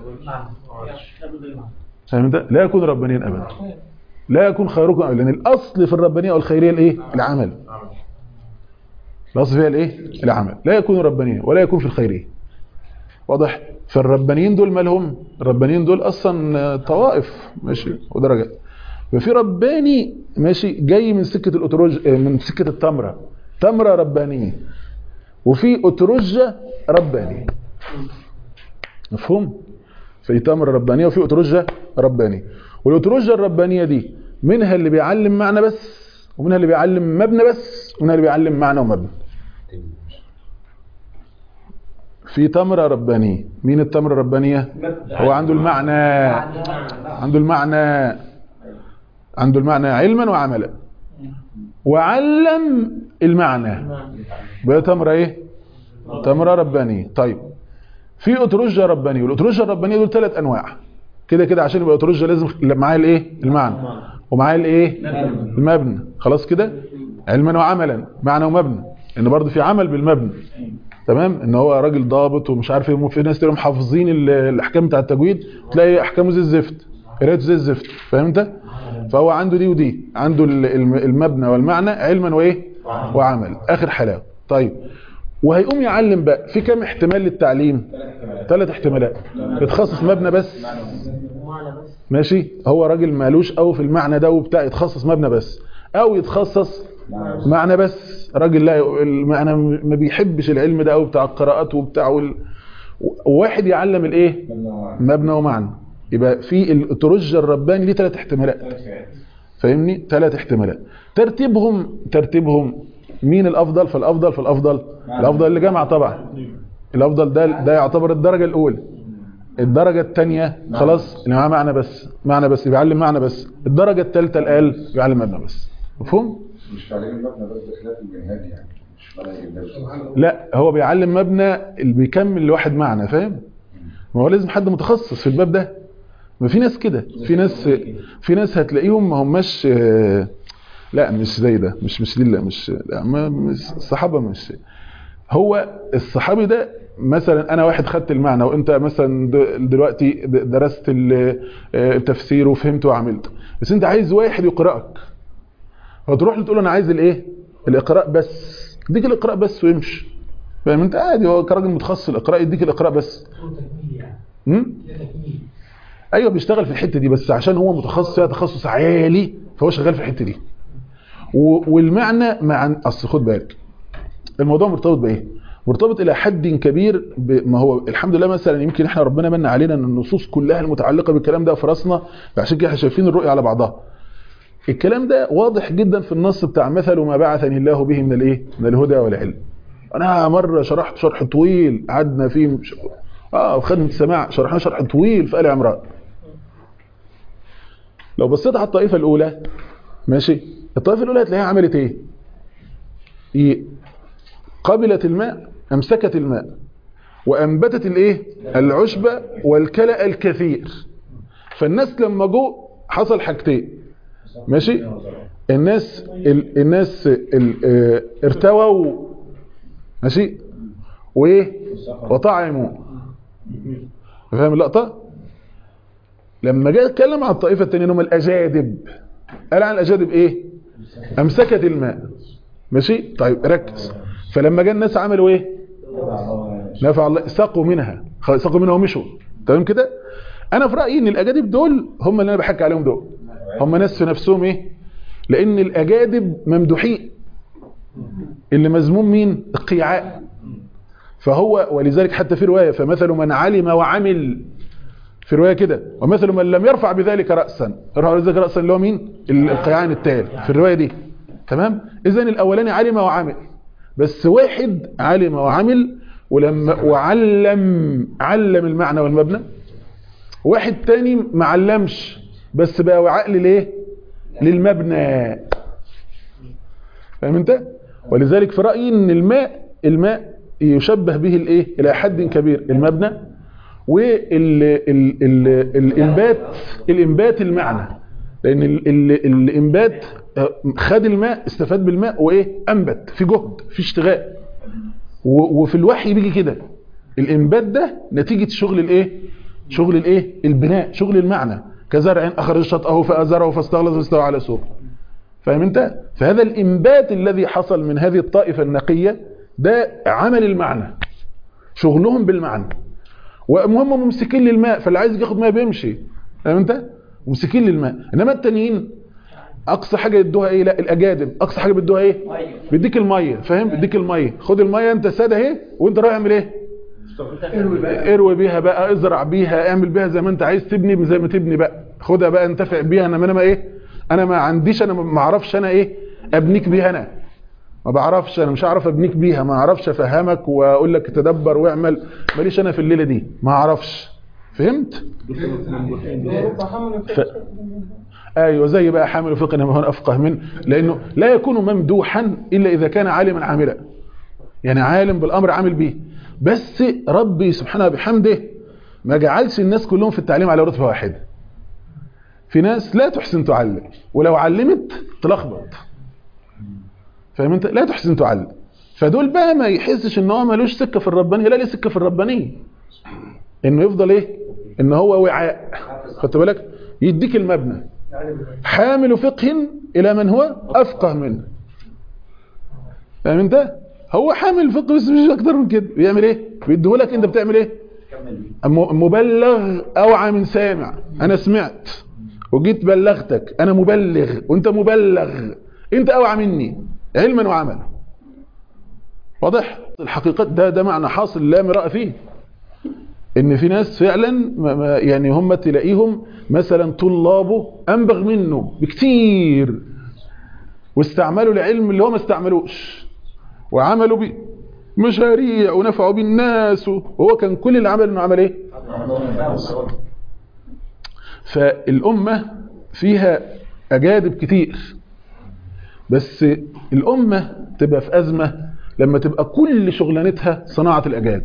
فاهم انت لا يكون ربانيا ابدا لا يكون خيركم ابدا لان الاصل في الربانيه والخيريه الايه العمل الاصل فيها الايه العمل لا يكون ربانيا ولا يكون في الخيريه واضح فالربانيين دول مالهم الربانيين دول اصلا طوائف ماشي ودرجات ففي رباني ماشي جاي من سكه الاتروج من سكه التمره تمره ربانيه وفي اتروجه رباني مفهوم في تمره ربانيه وفي اتروجه رباني والاتروجه الربانيه دي منها اللي بيعلم معنى بس ومنها اللي بيعلم مبنى بس ومنها اللي بيعلم معنى ومبنى في تمرة ربانية مين التمرة الربانية هو عنده المعنى عنده المعنى عنده المعنى علما وعملا وعلم المعنى بقى تمرة ايه تمرة ربانية طيب في اتروجة ربانية والاتروجة الربانية دول ثلاث انواع كده كده عشان يبقى اتروجة لازم معاه الايه المعنى ومعاه الايه المبنى خلاص كده علما وعملا معنى ومبنى ان برضه في عمل بالمبنى تمام ان هو راجل ضابط ومش عارف ايه في ناس تلاقيهم حافظين ال- الاحكام بتاع التجويد تلاقي احكامه زي الزفت قراءته زي الزفت فاهم انت فهو عنده دي ودي عنده ال- الم- المبنى والمعنى علما وايه وعمل اخر حلاوه طيب وهيقوم يعلم بقى في كام احتمال للتعليم ثلاث احتمالات يتخصص مبنى بس معنى بس ماشي هو راجل مالوش قوي في المعنى ده وبتاع يتخصص مبنى بس او يتخصص معنى بس راجل لا المعنى ما بيحبش العلم ده قوي بتاع القراءات وبتاع وال... وواحد يعلم الايه مبنى ومعنى يبقى في الترج الرباني ليه ثلاث احتمالات فاهمني ثلاث احتمالات ترتيبهم ترتيبهم مين الافضل فالافضل فالافضل الافضل اللي جمع طبعا الافضل ده ده يعتبر الدرجه الاولى الدرجه الثانيه خلاص اللي معاه معنى بس معنى بس بيعلم معنى بس الدرجه الثالثه الاقل بيعلم مبنى بس مفهوم مش تعليم المبنى بس بخلاف المنهاج يعني مش منهج النبي لا هو بيعلم مبنى اللي بيكمل لواحد معنى فاهم ما هو لازم حد متخصص في الباب ده ما في ناس كده في ناس في ناس هتلاقيهم ما هماش آه، لا مش زي ده مش مش دي لا مش لا ما مش الصحابه مش هو الصحابي ده مثلا انا واحد خدت المعنى وانت مثلا د- دلوقتي د- درست ال- آه، التفسير وفهمته وعملته بس انت عايز واحد يقراك فتروح له تقول له انا عايز الايه الاقراء بس يديك الاقراء بس ويمشي فاهم انت عادي هو كراجل متخصص الاقراء يديك الاقراء بس امم ايوه بيشتغل في الحته دي بس عشان هو متخصص فيها تخصص عالي فهو شغال في الحته دي و- والمعنى مع اصل خد بالك الموضوع مرتبط بايه مرتبط الى حد كبير بما هو الحمد لله مثلا يمكن احنا ربنا من علينا ان النصوص كلها المتعلقه بالكلام ده في راسنا فعشان كده احنا شايفين الرؤيه على بعضها الكلام ده واضح جدا في النص بتاع مثل ما بعثني الله به من الايه من الهدى والعلم انا مره شرحت شرح طويل قعدنا فيه مش... اه في خدمه السماع شرحنا شرح طويل في ال عمران لو بصيت على الطائفه الاولى ماشي الطائفه الاولى هتلاقيها عملت ايه إيه؟ قبلت الماء امسكت الماء وانبتت الايه العشبه والكلأ الكثير فالناس لما جو حصل حاجتين ماشي الناس ال الناس ال آه، ارتووا ماشي وايه وطعموا فاهم اللقطه لما جاء اتكلم عن الطائفه الثانيه هم الاجادب قال عن الاجادب ايه امسكت الماء ماشي طيب ركز فلما جاء الناس عملوا ايه نفع الله سقوا منها خلاص سقوا منها ومشوا تمام كده انا في رايي ان الاجادب دول هم اللي انا بحكي عليهم دول هم ناس في نفسهم ايه لان الاجادب ممدوحين اللي مذموم مين القيعاء فهو ولذلك حتى في روايه فمثل من علم وعمل في روايه كده ومثل من لم يرفع بذلك راسا يرفع بذلك راسا اللي هو مين ال- القيعان التالي في الروايه دي تمام اذا الاولاني علم وعمل بس واحد علم وعمل ولما وعلم علم المعنى والمبنى واحد تاني ما علمش بس بقى وعاء للايه للمبنى فاهم انت ولذلك في رايي ان الماء الماء يشبه به الايه الى حد كبير المبنى والانبات الانبات المعنى لان ال- ال- الانبات آه، خد الماء استفاد بالماء وايه انبت في جهد في اشتغال و- وفي الوحي بيجي كده الانبات ده نتيجه شغل الايه شغل الايه البناء شغل المعنى كزرع اخرج شطاه فازره فاستغلظ واستوى على سوق فاهم انت فهذا الانبات الذي حصل من هذه الطائفه النقيه ده عمل المعنى شغلهم بالمعنى وهم ممسكين للماء فاللي عايز ياخد ماء بيمشي فاهم انت ممسكين للماء انما التانيين اقصى حاجه يدوها ايه لا الاجادب اقصى حاجه بيدوها ايه بيديك الميه فاهم بيديك الميه خد الميه انت ساده اهي وانت رايح اعمل ايه اروي بيها بقى ازرع بيها اعمل بيها زي ما انت عايز تبني زي ما تبني بقى خدها بقى انتفع بيها انا ما انا ما ايه انا ما عنديش انا ما اعرفش انا ايه ابنيك بيها انا ما بعرفش انا مش هعرف ابنيك بيها ما اعرفش افهمك واقول لك تدبر واعمل ماليش انا في الليله دي ما اعرفش فهمت ف... ايوه زي بقى حامل فقه ما هو افقه منه لانه لا يكون ممدوحا الا اذا كان عالما عاملا يعني عالم بالامر عامل به بس ربي سبحانه بحمده ما جعلش الناس كلهم في التعليم على رتبه واحده في ناس لا تحسن تعلم ولو علمت تلخبط فاهم انت لا تحسن تعلم فدول بقى ما يحسش ان هو ملوش سكه في الربانيه لا ليه سكه في الربانيه انه يفضل ايه ان هو وعاء خدت بالك يديك المبنى حامل فقه الى من هو افقه منه فاهم انت هو حامل فقه بس مش اكتر من كده بيعمل ايه بيديهولك انت بتعمل ايه م- مبلغ اوعى من سامع انا سمعت وجيت بلغتك انا مبلغ وانت مبلغ انت اوعى مني علما وعملا واضح الحقيقة ده ده معنى حاصل لا مراء فيه ان في ناس فعلا ما- ما- يعني هم تلاقيهم مثلا طلابه انبغ منه بكتير واستعملوا العلم اللي هو ما استعملوش وعملوا بيه مشاريع ونفعوا بيه الناس وهو كان كل اللي عمل انه عمل ايه فالامه فيها اجادب كتير بس الامه تبقى في ازمه لما تبقى كل شغلانتها صناعه الاجادب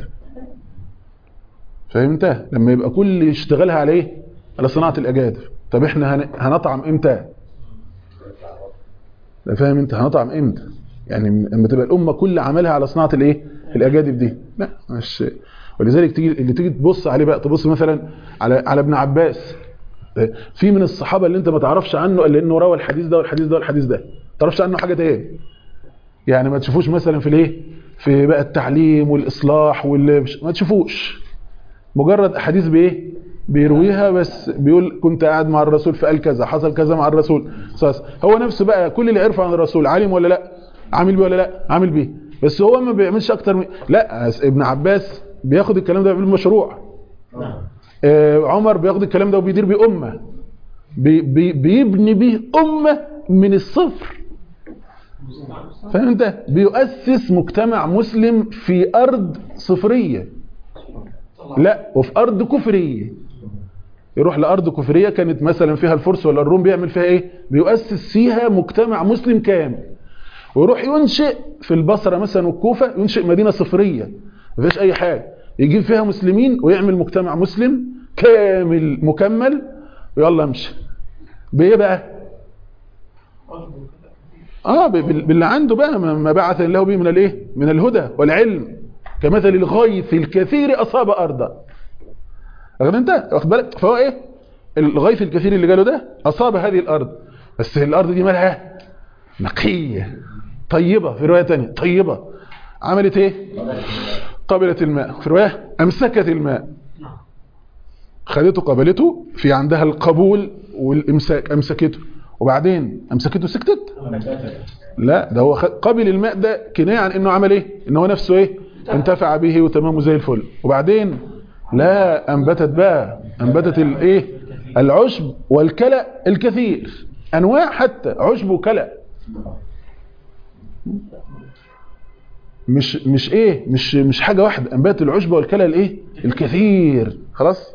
فهمت لما يبقى كل اشتغالها على ايه على صناعه الاجادب طب احنا هن- هنطعم امتى لا فاهم انت هنطعم امتى يعني لما تبقى الامه كل عملها على صناعه الايه الاجادب دي لا مش ولذلك تيجي اللي تيجي تبص عليه بقى تبص مثلا على على ابن عباس في من الصحابه اللي انت ما تعرفش عنه الا انه روى الحديث ده والحديث ده والحديث ده ما تعرفش عنه حاجه تاني يعني ما تشوفوش مثلا في الايه في بقى التعليم والاصلاح وال ما تشوفوش مجرد احاديث بايه بيرويها بس بيقول كنت قاعد مع الرسول فقال كذا حصل كذا مع الرسول صاص. هو نفسه بقى كل اللي عرفه عن الرسول عالم ولا لا عامل بيه ولا لا عامل بيه بس هو ما بيعملش اكتر من لا ابن عباس بياخد الكلام ده ويعمل مشروع آه عمر بياخد الكلام ده وبيدير بيه امه بي بي بيبني بيه امه من الصفر فاهم انت بيؤسس مجتمع مسلم في ارض صفريه لا وفي ارض كفريه يروح لارض كفريه كانت مثلا فيها الفرس ولا الروم بيعمل فيها ايه بيؤسس فيها مجتمع مسلم كامل ويروح ينشئ في البصره مثلا والكوفه ينشئ مدينه صفريه ما فيهاش اي حاجه يجيب فيها مسلمين ويعمل مجتمع مسلم كامل مكمل ويلا امشي بايه بقى اه بال- باللي عنده بقى ما ما بعث الله به من الايه من الهدى والعلم كمثل الغيث الكثير اصاب ارضا واخد انت واخد بالك فهو ايه الغيث الكثير اللي جاله ده اصاب هذه الارض بس الارض دي مالها نقيه طيبه في روايه ثانيه طيبه عملت ايه قبلت الماء في روايه امسكت الماء خدته قبلته في عندها القبول والامساك امسكته وبعدين امسكته سكتت لا ده هو خد- قبل الماء ده كنايه عن انه عمل ايه ان هو نفسه ايه انتفع به وتمامه زي الفل وبعدين لا انبتت بقى انبتت الايه العشب والكلى الكثير انواع حتى عشب وكلى مش مش ايه مش مش حاجه واحده انبات العشب والكلى الايه الكثير خلاص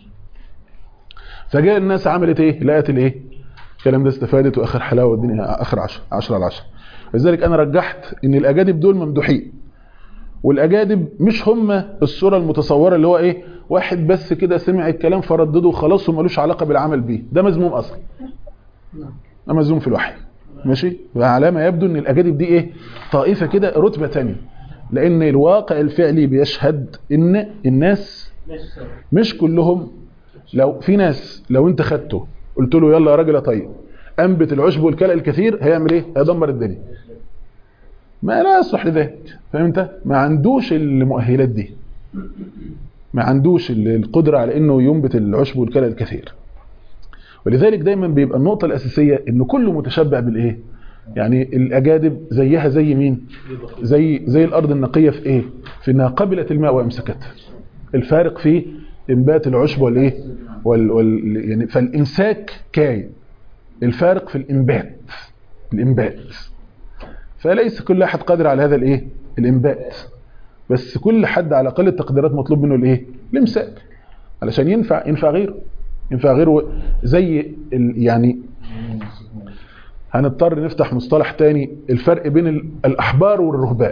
فجاء الناس عملت ايه لقت الايه الكلام ده استفادت واخر حلاوه الدنيا اخر 10 10 على 10 لذلك انا رجحت ان الاجانب دول ممدوحين والاجانب مش هم الصوره المتصوره اللي هو ايه واحد بس كده سمع الكلام فردده وخلاص ومالوش علاقه بالعمل بيه ده مذموم اصلا ده مذموم في الوحي ماشي وعلى ما يبدو ان الاجانب دي ايه طائفه كده رتبه ثانيه لان الواقع الفعلي بيشهد ان الناس مش كلهم لو في ناس لو انت خدته قلت له يلا يا راجل يا طيب انبت العشب والكلى الكثير هيعمل ايه هيدمر الدنيا ما لا يصلح لذلك فاهم انت ما عندوش المؤهلات دي ما عندوش ال- القدره على انه ينبت العشب والكلى الكثير ولذلك دايما بيبقى النقطه الاساسيه ان كله متشبع بالايه يعني الاجادب زيها زي مين زي زي الارض النقيه في ايه في انها قبلت الماء وامسكته الفارق في انبات العشب والايه وال, وال يعني فالامساك كاين الفارق في الانبات الانبات فليس كل احد قادر على هذا الايه الانبات بس كل حد على اقل التقديرات مطلوب منه الايه الامساك علشان ينفع ينفع غيره ينفع غيره زي ال يعني هنضطر نفتح مصطلح تاني الفرق بين ال- الاحبار والرهبان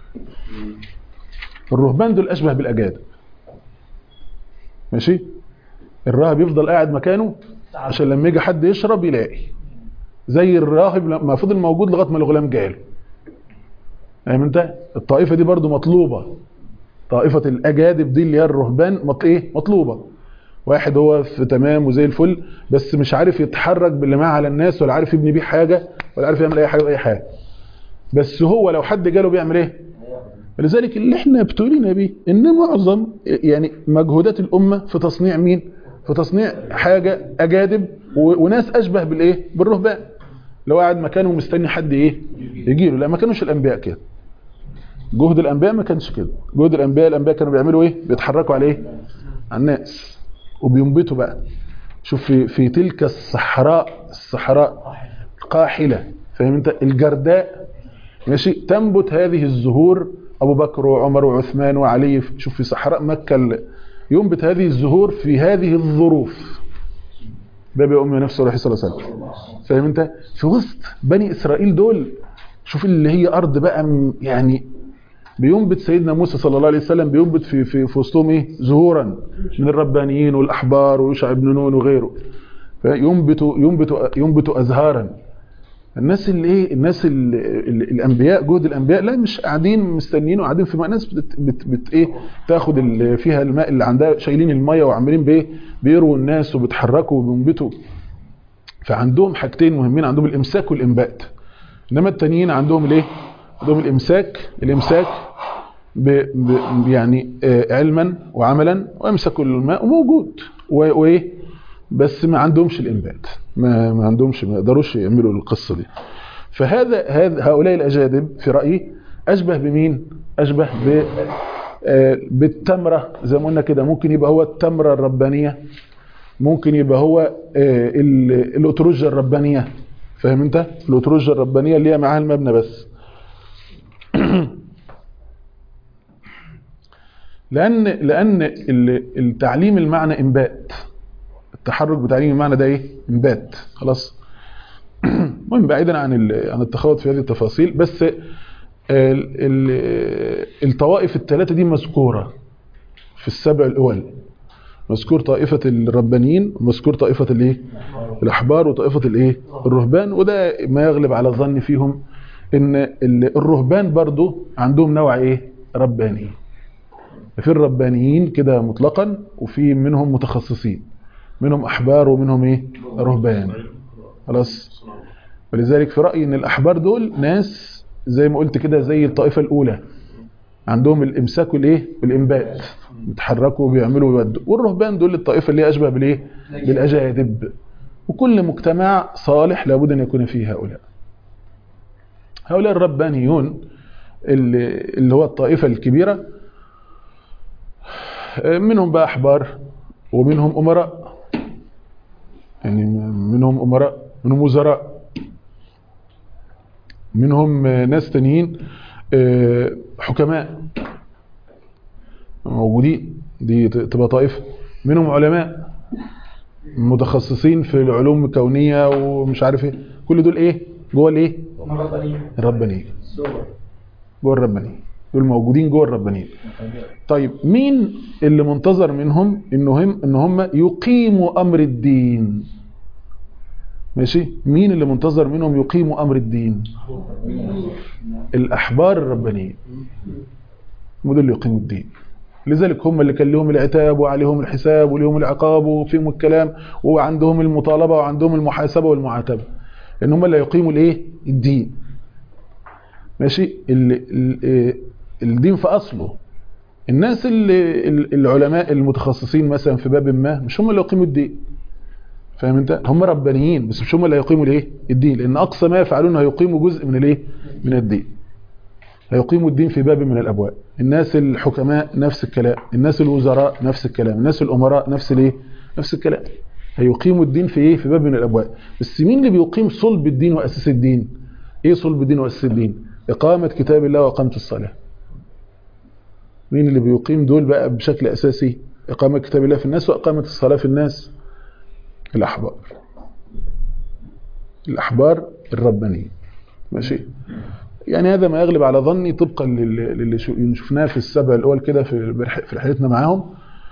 الرهبان دول اشبه بالاجادب ماشي الراهب يفضل قاعد مكانه عشان لما يجي حد يشرب يلاقي زي الراهب لما فضل موجود لغايه ما الغلام جاله فاهم انت الطائفه دي برضو مطلوبه طائفه الاجادب دي اللي هي الرهبان مط ايه مطلوبه واحد هو في تمام وزي الفل بس مش عارف يتحرك باللي معاه على الناس ولا عارف يبني بيه حاجه ولا عارف يعمل اي حاجه باي حاجه بس هو لو حد جاله بيعمل ايه ولذلك اللي احنا ابتلينا به ان معظم يعني مجهودات الامه في تصنيع مين في تصنيع حاجه اجادب و- وناس اشبه بالايه بالرهبان لو قاعد مكانه مستني حد ايه يجي له لا ما كانوش الانبياء كده جهد الانبياء ما كانش كده جهد الانبياء الانبياء كانوا بيعملوا ايه بيتحركوا على ايه على الناس وبينبتوا بقى شوف في في تلك الصحراء الصحراء قاحله فاهم انت الجرداء ماشي تنبت هذه الزهور ابو بكر وعمر وعثمان وعلي شوف في صحراء مكه ال- ينبت هذه الزهور في هذه الظروف باب امي نفسه عليه الصلاه والسلام فاهم انت في وسط بني اسرائيل دول شوف اللي هي ارض بقى م- يعني بينبت سيدنا موسى صلى الله عليه وسلم بينبت في في في وسطهم ايه زهورا من الربانيين والاحبار ويوشع بن نون وغيره فينبت ينبت ينبت ازهارا الناس اللي ايه الناس اللي الانبياء جهد الانبياء لا مش قاعدين مستنيين وقاعدين في ماء ناس بت بت بت ايه تاخد اللي فيها الماء اللي عندها شايلين الميه وعاملين بايه بيروا الناس وبيتحركوا وبينبتوا فعندهم حاجتين مهمين عندهم الامساك والانبات انما التانيين عندهم الايه عندهم الامساك الامساك ب ب يعني آه، علما وعملا ويمسكوا الماء وموجود و- وايه بس ما عندهمش الانبات ما, ما عندهمش ما يقدروش يعملوا القصه دي فهذا هذا هؤلاء الاجادب في رايي اشبه بمين اشبه ب آه، بالتمره زي ما قلنا كده ممكن يبقى هو التمره الربانيه ممكن يبقى هو آه، ال- الاوتروجه الربانيه فاهم انت الاوتروجه الربانيه اللي هي معاها المبنى بس لان لان ال- التعليم المعنى انبات التحرك بتعليم المعنى ده ايه انبات خلاص المهم بعيدا عن ال- عن التخوض في هذه التفاصيل بس ال- ال- الطوائف الثلاثه دي مذكوره في السبع الاول مذكور طائفه الربانيين ومذكور طائفه الايه الاحبار وطائفه الايه الرهبان وده ما يغلب على الظن فيهم ان ال- الرهبان برضو عندهم نوع ايه رباني في الربانيين كده مطلقا وفي منهم متخصصين منهم احبار ومنهم ايه رهبان خلاص ولذلك في رايي ان الاحبار دول ناس زي ما قلت كده زي الطائفه الاولى عندهم الامساك والايه والانبات بيتحركوا وبيعملوا ويودوا والرهبان دول الطائفه اللي هي اشبه بالايه بالاجادب وكل مجتمع صالح لابد ان يكون فيه هؤلاء هؤلاء الربانيون اللي, اللي هو الطائفه الكبيره منهم بقى احبار ومنهم امراء يعني منهم امراء منهم وزراء منهم ناس تانيين آه، حكماء موجودين دي ت- تبقى طائفه منهم علماء متخصصين في العلوم الكونيه ومش عارف ايه كل دول ايه جوه الايه الربانيه جوه الربانيه دول موجودين جوه الربانيه طيب مين اللي منتظر منهم انهم ان هم يقيموا امر الدين ماشي مين اللي منتظر منهم يقيموا امر الدين الاحبار الربانيين هم دول اللي يقيموا الدين لذلك هم اللي كان لهم العتاب وعليهم الحساب وليهم العقاب وفيهم الكلام وعندهم المطالبه وعندهم المحاسبه والمعاتبه لان هم اللي يقيموا الايه الدين ماشي ال ال الدين في اصله الناس اللي ال- العلماء المتخصصين مثلا في باب ما مش هم اللي يقيموا الدين فاهم انت هم ربانيين بس مش هم اللي هيقيموا الايه الدين لان اقصى ما يفعلون هيقيموا جزء من الايه من الدين هيقيموا الدين في باب من الابواب الناس الحكماء نفس الكلام الناس الوزراء نفس الكلام الناس الامراء نفس الايه نفس الكلام هيقيموا الدين في ايه في باب من الابواب بس مين اللي بيقيم صلب الدين واساس الدين ايه صلب الدين واساس الدين اقامه كتاب الله واقامه الصلاه مين اللي بيقيم دول بقى بشكل اساسي اقامه كتاب الله في الناس واقامه الصلاه في الناس الاحبار الاحبار الربانيين ماشي يعني هذا ما يغلب على ظني طبقا لل- للي شو- شفناه في السبع الاول كده في برح- في رحلتنا معاهم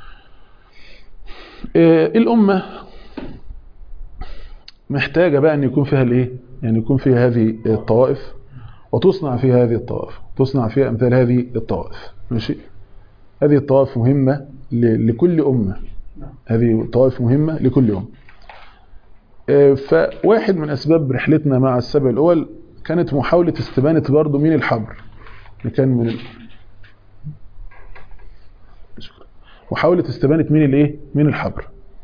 آه، الامه محتاجه بقى ان يكون فيها الايه يعني يكون فيها هذه الطوائف وتصنع فيها هذه الطوائف تصنع فيها امثال هذه الطوائف ماشي هذه الطوائف مهمه ل- لكل امه هذه الطوائف مهمه لكل امه آه، فواحد من اسباب رحلتنا مع السبع الاول كانت محاوله استبانه برضه مين الحبر اللي كان من ال- محاولة استبانة مين الايه مين الحبر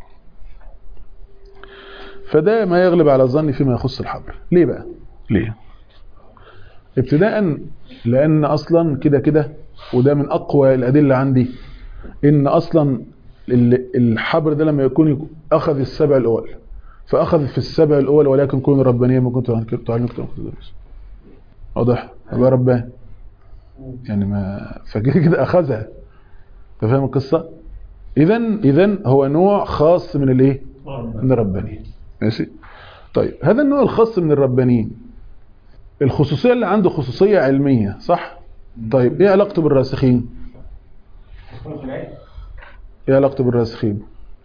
فده ما يغلب على الظن فيما يخص الحبر ليه بقى ليه ابتداء لان اصلا كده كده وده من اقوى الادله عندي ان اصلا ال- الحبر ده لما يكون اخذ السبع الاول فاخذ في السبع الاول ولكن كون ربانيا ما كنت تعلم كنت تدرس واضح يبقى رباني يعني ما فكده كده اخذها انت فاهم القصه اذا اذا هو نوع خاص من الايه من الربانيين ماشي طيب هذا النوع الخاص من الربانيين الخصوصيه اللي عنده خصوصيه علميه صح طيب ايه علاقته بالراسخين ايه علاقته بالراسخين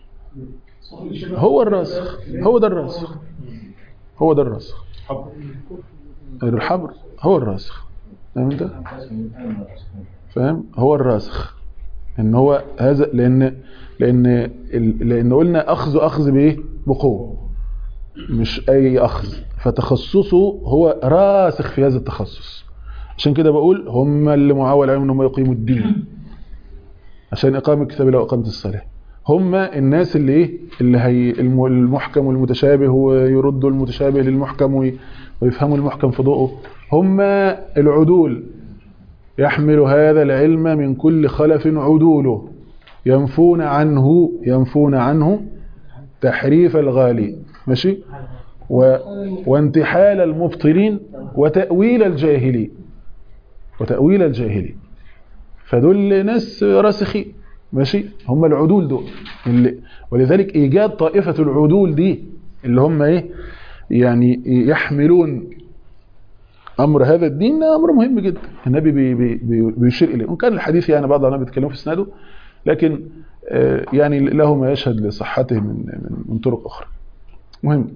هو الراسخ هو ده الراسخ هو ده الراسخ الحبر هو الراسخ فاهم انت فاهم هو الراسخ ان هو هذا لان لان ال- لان قلنا اخذ اخذ بايه بقوه مش اي اخذ فتخصصه هو راسخ في هذا التخصص عشان كده بقول هم اللي معول عليهم ان هم يقيموا الدين عشان اقامه الكتاب الله واقامه الصلاه هم الناس اللي ايه اللي هي الم- المحكم والمتشابه ويردوا المتشابه للمحكم وي- ويفهموا المحكم في ضوءه هم العدول يحمل هذا العلم من كل خلف عدوله ينفون عنه ينفون عنه تحريف الغالي ماشي و وانتحال المبطلين وتأويل الجاهلين وتأويل الجاهلين فدول ناس راسخين ماشي هم العدول دول اللي ولذلك ايجاد طائفة العدول دي اللي هم ايه يعني يحملون امر هذا الدين ده امر مهم جدا النبي بي بي بي بيشير اليه وان كان الحديث يعني بعض العلماء بيتكلموا في اسناده لكن آه، يعني له ما يشهد لصحته من من, من طرق اخرى مهم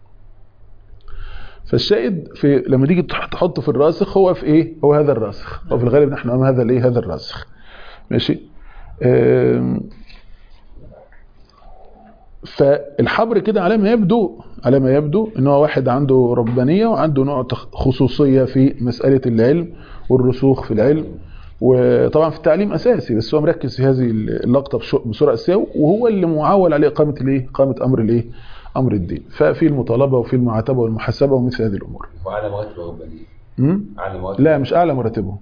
فالشاهد في لما تيجي تح- تحطه في الراسخ هو في ايه هو هذا الراسخ هو في الغالب نحن امام هذا الايه هذا الراسخ ماشي آم، فالحبر كده على ما يبدو على ما يبدو ان هو واحد عنده ربانيه وعنده نوع تخ- خصوصيه في مساله العلم والرسوخ في العلم وطبعا في التعليم اساسي بس هو مركز في هذه اللقطه بش- بصوره اساسيه وهو اللي معول عليه اقامه الايه؟ اقامه امر الايه؟ امر الدين ففي المطالبه وفي المعاتبه والمحاسبه ومثل هذه الامور. وعلى مراتب الربانيين م? على مراتب لا مش اعلى مراتبه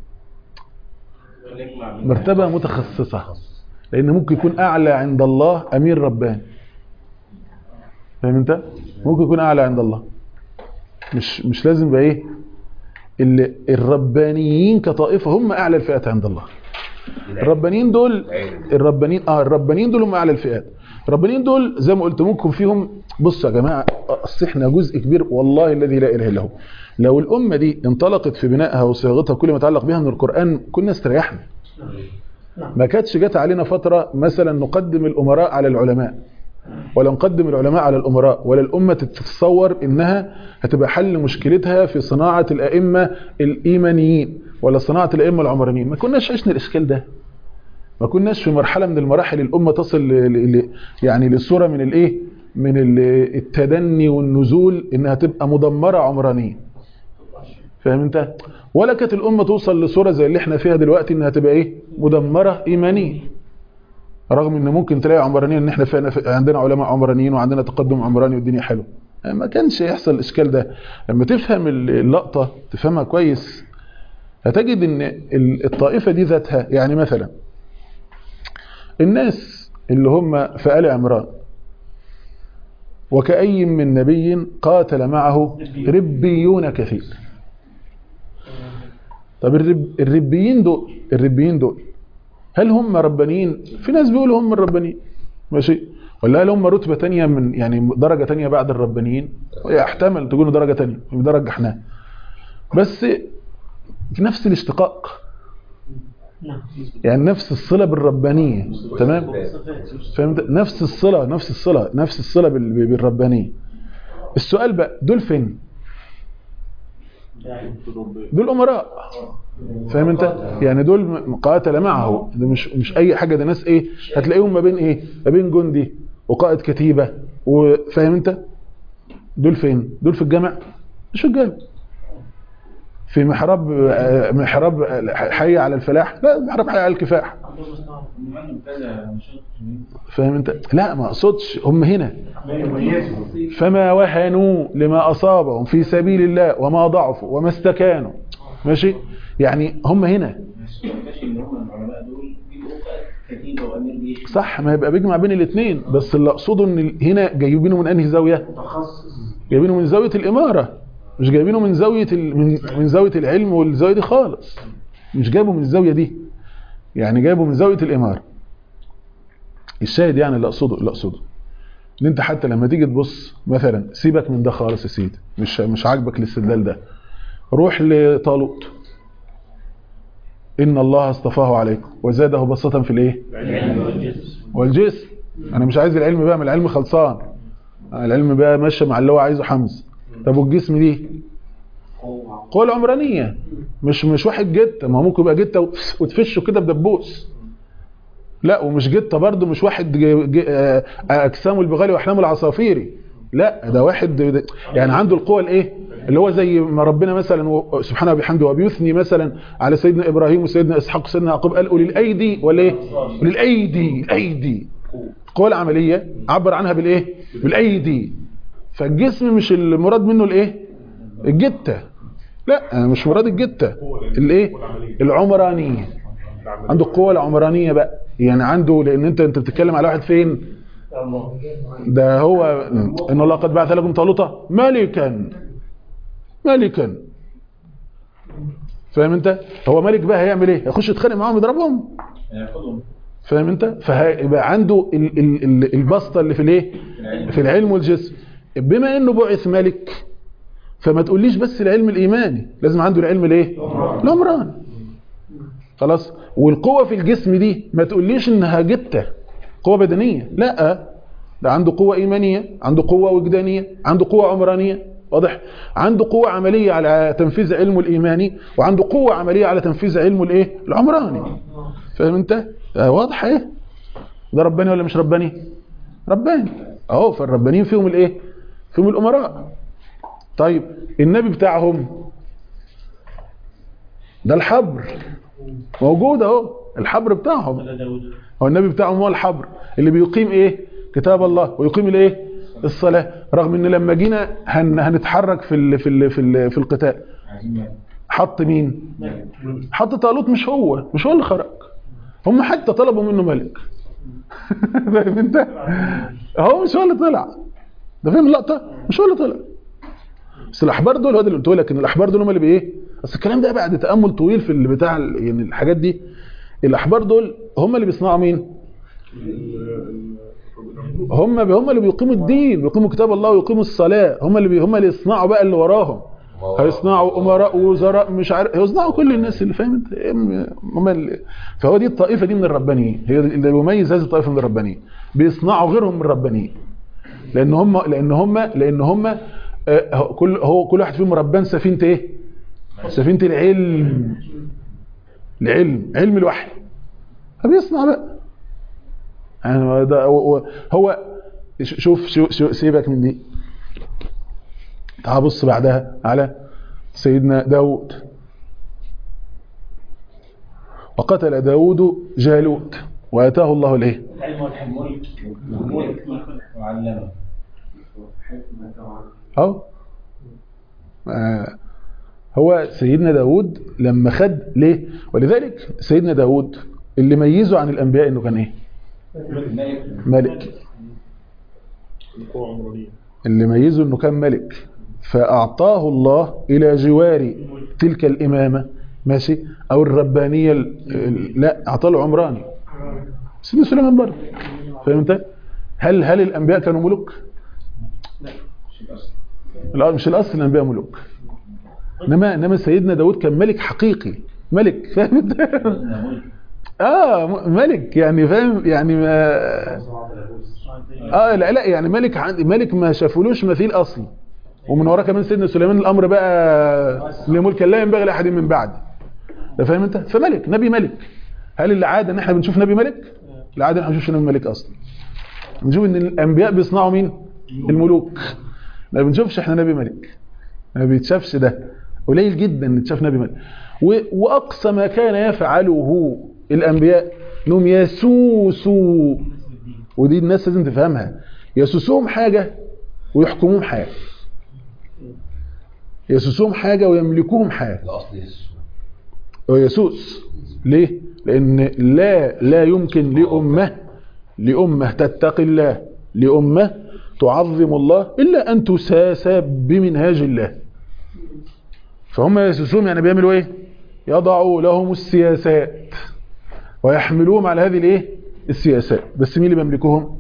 مرتبه متخصصه لان ممكن يكون اعلى عند الله امير رباني فاهم انت ممكن يكون اعلى عند الله مش مش لازم يبقى ايه اللي الربانيين كطائفه هم اعلى الفئات عند الله الربانيين دول الربانيين اه الربانيين دول هم اعلى الفئات الربانيين دول زي ما قلت ممكن فيهم بصوا يا جماعه اصل احنا جزء كبير والله الذي لا اله الا هو لو الامه دي انطلقت في بنائها وصياغتها كل ما يتعلق بها من القران كنا استريحنا ما كانتش جت علينا فتره مثلا نقدم الامراء على العلماء ولا نقدم العلماء على الامراء ولا الامه تتصور انها هتبقى حل مشكلتها في صناعه الائمه الايمانيين ولا صناعه الائمه العمرانيين ما كناش عشنا الاشكال ده ما كناش في مرحله من المراحل الامه تصل ل... ل... يعني لصوره من الايه من ال- التدني والنزول انها تبقى مدمره عمرانيا فاهم انت ولا كانت الامه توصل لصوره زي اللي احنا فيها دلوقتي انها تبقى ايه مدمره ايمانيا رغم ان ممكن تلاقي عمرانيين ان احنا فعلا في- عندنا علماء عمرانيين وعندنا تقدم عمراني والدنيا حلوه ما كانش يحصل الاشكال ده لما تفهم اللقطه تفهمها كويس هتجد ان ال- الطائفه دي ذاتها يعني مثلا الناس اللي هم في ال عمران وكأي من نبي قاتل معه ربيون كثير طب الرب الربيين دول الربيين دول هل هم ربانيين في ناس بيقولوا هم الربانيين ماشي ولا هل هم رتبة تانية من يعني درجة تانية بعد الربانيين يحتمل تكون درجة تانية درجة احنا بس في نفس الاشتقاق نعم يعني نفس الصلة بالربانية تمام فهمت نفس الصلة نفس الصلة نفس الصلة بال- بالربانية السؤال بقى دول فين دول امراء فاهم انت يعني دول م- قاتل معه ده مش مش اي حاجه ده ناس ايه هتلاقيهم ما بين ايه ما بين جندي وقائد كتيبه وفاهم انت دول فين دول في الجامع مش في الجامع في محراب آه، محراب آه، حي على الفلاح لا محراب حي على الكفاح هم عندهم كذا نشاط فاهم انت لا ما اقصدش هم هنا فما وهنوا لما اصابهم في سبيل الله وما ضعفوا وما استكانوا ماشي يعني هم هنا بس مكتشف ان هم العلماء دول بيبقوا قائد كتيبه وامير جيش صح ما يبقى بيجمع بين الاثنين بس اللي اقصده ان ال- هنا جايبينه من انهي زاويه جايبينه من زاويه الاماره مش جايبينه من زاويه ال... من من زاويه العلم والزاويه دي خالص مش جايبه من الزاويه دي يعني جايبه من زاويه الاماره الشاهد يعني اللي اقصده اللي اقصده ان انت حتى لما تيجي تبص مثلا سيبك من ده خالص يا سيدي مش مش عاجبك الاستدلال ده روح لطالوت ان الله اصطفاه عليكم وزاده بسطه في الايه والجسم انا مش عايز العلم بقى من العلم خلصان العلم بقى ماشي مع اللي هو عايزه حمز طب والجسم دي قوة العمرانية مش مش واحد جتة ما هو ممكن يبقى جتة وتف- وتفشه كده بدبوس لا ومش جتة برضه مش واحد ج- ج- آه، اجسامه البغالي واحلامه العصافيري لا ده واحد ده- يعني عنده القوة الايه اللي هو زي ما ربنا مثلا و- سبحانه وبحمده وبيثني مثلا على سيدنا ابراهيم وسيدنا اسحاق وسيدنا يعقوب قال اولي الايدي ولا ايه اولي الايدي الايدي القوة العملية عبر عنها بالايه بالايدي فالجسم مش المراد منه الايه الجتة لا مش مراد الجتة الايه العمرانية عنده القوة العمرانية بقى يعني عنده لان انت انت بتتكلم على واحد فين ده هو ان الله قد بعث لكم طالوتا ملكا ملكا فاهم انت هو ملك بقى هيعمل ايه يخش يتخانق معاهم يضربهم هياخدهم فاهم انت فهيبقى عنده ال- ال- ال- البسطه اللي في الايه في العلم والجسم بما انه بعث ملك فما تقوليش بس العلم الايماني لازم عنده العلم الايه العمران خلاص والقوه في الجسم دي ما تقوليش انها جته قوه بدنيه لا ده عنده قوه ايمانيه عنده قوه وجدانيه عنده قوه عمرانيه واضح عنده قوه عمليه على تنفيذ علمه الايماني وعنده قوه عمليه على تنفيذ علمه الايه العمراني فاهم انت آه، واضح ايه ده رباني ولا مش رباني رباني اهو فالربانيين فيهم الايه فيهم الامراء طيب النبي بتاعهم ده الحبر موجود اهو الحبر بتاعهم هو النبي بتاعهم هو الحبر اللي بيقيم ايه كتاب الله ويقيم الايه الصلاه رغم ان لما جينا هن هنتحرك في ال في ال في ال في القتال عايزين يعني حط مين حط طالوت مش هو مش هو اللي خرج هم حتى طلبوا منه ملك فاهم انت هو مش هو اللي طلع ده فاهم اللقطه مش هو اللي طلع بس الاحبار دول هو ده اللي قلت لك ان الاحبار دول هم اللي بايه بس الكلام ده بعد تامل طويل في اللي بتاع ال- يعني الحاجات دي الاحبار دول هم اللي بيصنعوا مين هم هم اللي بيقيموا الدين بيقيموا كتاب الله ويقيموا الصلاه هم اللي بي هم اللي يصنعوا بقى اللي وراهم هيصنعوا امراء ووزراء مش عارف هيصنعوا كل الناس اللي فاهم انت هم اللي فهو دي الطائفه دي من الربانيين هي اللي بيميز هذه الطائفه من الربانيين بيصنعوا غيرهم من الربانيين لان هم لان هم لان هم آه، هو كل هو كل واحد فيهم ربان سفينه ايه سفينه العلم العلم علم الوحي فبيصنع بقى يعني ده هو- هو شوف شوف شوف- سيبك من دي تعال بص بعدها على سيدنا داود وقتل داود جالوت واتاه الله الايه علم والملك والملك وعلمه اهو آه، هو سيدنا داود لما خد ليه ولذلك سيدنا داود اللي ميزه عن الانبياء انه كان ايه ملك اللي ميزه انه كان ملك فاعطاه الله الى جوار تلك الامامه ماشي او الربانيه ال- ال- لا اعطاه له عمراني سيدنا سليمان برضه فاهم انت هل هل الانبياء كانوا ملوك لا مش الاصل الانبياء ملوك انما انما سيدنا داود كان ملك حقيقي ملك فاهم انت اه م- ملك يعني فاهم يعني ما اه لا لا يعني ملك عندي ملك ما شافولوش مثيل اصلا ومن وراه كمان سيدنا سليمان الامر بقى لملك لا ينبغي لاحد من بعد ده فاهم انت فملك نبي ملك هل العاده ان احنا بنشوف نبي ملك العاده ان احنا ما بنشوفش نبي ملك اصلا بنشوف ان الانبياء بيصنعوا مين الملوك ما بنشوفش احنا نبي ملك ما بيتشافش ده قليل جدا ان تشاف نبي ملك و- واقصى ما كان يفعله الانبياء انهم يسوسوا ودي الناس لازم تفهمها يسوسوهم حاجه ويحكموهم حاجه يسوسوهم حاجه ويملكوهم حاجه الاصل يسوع ويسوس ليه لان لا لا يمكن لامه لامه تتقي الله لامه تعظم الله الا ان تساس بمنهاج الله فهم يسوسون يعني بيعملوا ايه يضعوا لهم السياسات ويحملوهم على هذه الايه السياسات بس مين اللي بيملكوهم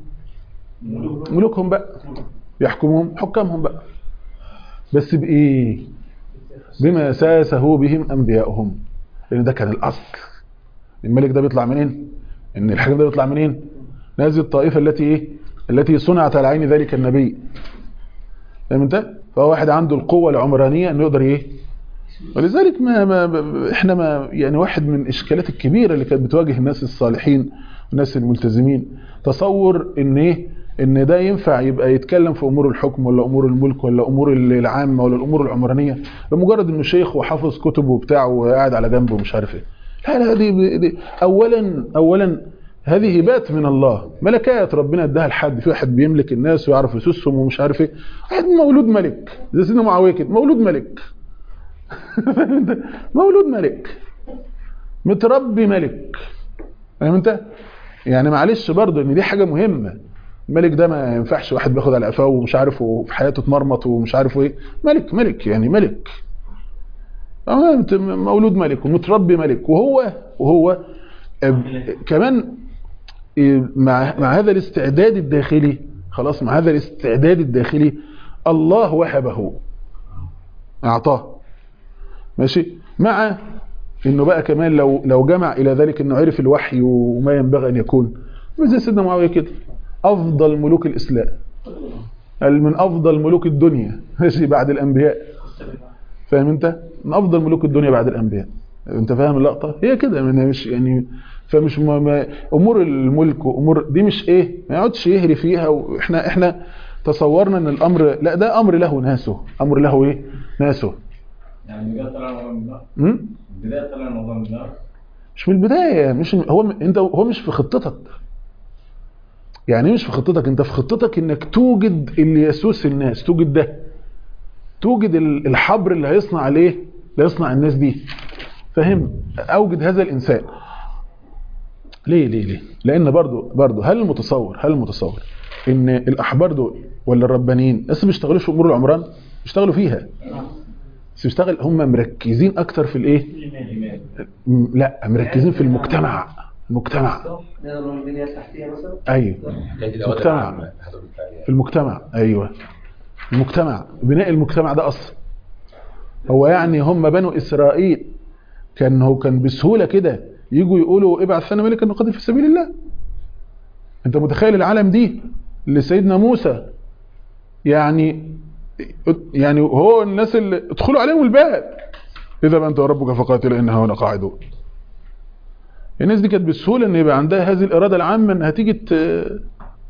ملوكهم بقى يحكمهم حكامهم بقى بس بايه بما ساسه بهم انبياؤهم لان ده كان الاصل الملك ده بيطلع منين ان الحاكم ده بيطلع منين هذه الطائفه التي ايه التي صنعت على عين ذلك النبي فاهم انت فهو واحد عنده القوه العمرانيه انه يقدر ايه ولذلك ما, ما ب- احنا ما يعني واحد من الاشكالات الكبيره اللي كانت بتواجه الناس الصالحين والناس الملتزمين تصور ان ايه ان ده ينفع يبقى يتكلم في امور الحكم ولا امور الملك ولا امور العامه ولا الامور العمرانيه لمجرد انه شيخ وحافظ كتب وبتاع وقاعد على جنبه ومش عارف ايه لا لا دي, دي اولا اولا هذه هبات من الله ملكات ربنا اداها لحد في واحد بيملك الناس ويعرف يسوسهم ومش عارف ايه واحد مولود ملك زي سيدنا معاويه كده مولود ملك فاهم انت مولود ملك متربي ملك فاهم انت يعني معلش برضه ان دي حاجه مهمه الملك ده ما ينفعش واحد بياخد على قفاه ومش عارف وفي حياته اتمرمط ومش عارف ايه ملك ملك يعني ملك اه انت مولود ملك ومتربي ملك وهو وهو آه، كمان آه، مع مع هذا الاستعداد الداخلي خلاص مع هذا الاستعداد الداخلي الله وهبه اعطاه ماشي مع انه بقى كمان لو لو جمع الى ذلك انه عرف الوحي وما ينبغي ان يكون زي سيدنا معاويه كده افضل ملوك الاسلام قال من افضل ملوك الدنيا ماشي بعد الانبياء فاهم انت من افضل ملوك الدنيا بعد الانبياء انت فاهم اللقطه هي كده من مش يعني فمش ما ما امور الملك وامور دي مش ايه ما يقعدش يهري فيها واحنا احنا تصورنا ان الامر لا ده امر له ناسه امر له ايه ناسه يعني البداية طلع الموضوع من النار م? البداية طلع الموضوع من النار مش من البدايه مش هو انت هو مش في خطتك يعني إيه مش في خطتك انت في خطتك انك توجد اللي يسوس الناس توجد ده توجد ال- الحبر اللي هيصنع عليه اللي هيصنع الناس دي فاهم اوجد هذا الانسان ليه ليه ليه لان برضو برضو هل المتصور هل المتصور ان الاحبار دول ولا الربانيين بس ما بيشتغلوش في امور العمران بيشتغلوا فيها بس بيشتغل هم مركزين اكتر في الايه الإيمان م- لا مركزين في المجتمع المجتمع نقدر نقول البنية التحتية مثلا ايوه هذه الاوامر مجتمع. العامه هذول الفعاليات في المجتمع ايوه المجتمع بناء المجتمع ده اصلا هو يعني هم بنو اسرائيل كان هو كان بسهوله كده يجوا يقولوا ابعث لنا ملكا نقاتل في سبيل الله انت متخيل العالم دي لسيدنا موسى يعني يعني هو الناس اللي ادخلوا عليهم الباب اذا انت وربك فقاتل انها هنا قاعدون الناس دي كانت بسهوله ان يبقى عندها هذه الاراده العامه انها تيجي ت-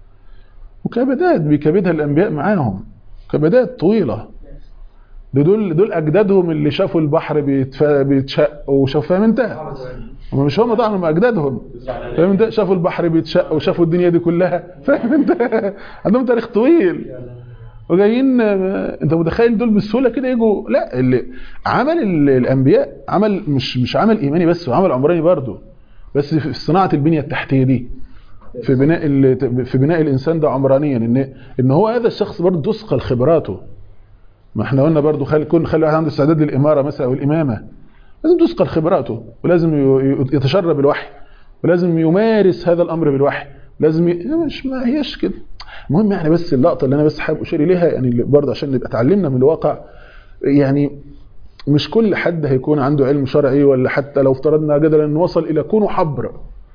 وكبدات بيكبدها الانبياء معاهم كبدات طويله ده دول دول اجدادهم اللي شافوا البحر بيتف... بيتشق وشافوا فاهم انت هم مش هم طبعا هم اجدادهم فاهم انت شافوا البحر بيتشق وشافوا الدنيا دي كلها فاهم انت عندهم تاريخ طويل وجايين آه، انت متخيل دول بسهوله كده يجوا لا اللي عمل ال- الانبياء عمل مش مش عمل ايماني بس وعمل عمراني برضه بس في صناعه البنيه التحتيه دي في بناء ال- في بناء الانسان ده عمرانيا ان ان هو هذا الشخص برضه تثقل خبراته ما احنا قلنا برضه خلي كل خلي واحد عنده استعداد للاماره مثلا او الامامه لازم تثقل خبراته ولازم ي- ي- يتشرب الوحي ولازم يمارس هذا الامر بالوحي لازم ي... مش ما هيش كده المهم يعني بس اللقطه اللي انا بس حابب اشير اليها يعني اللي برضه عشان نبقى اتعلمنا من الواقع يعني مش كل حد هيكون عنده علم شرعي ولا حتى لو افترضنا جدلا انه وصل الى كونه حبر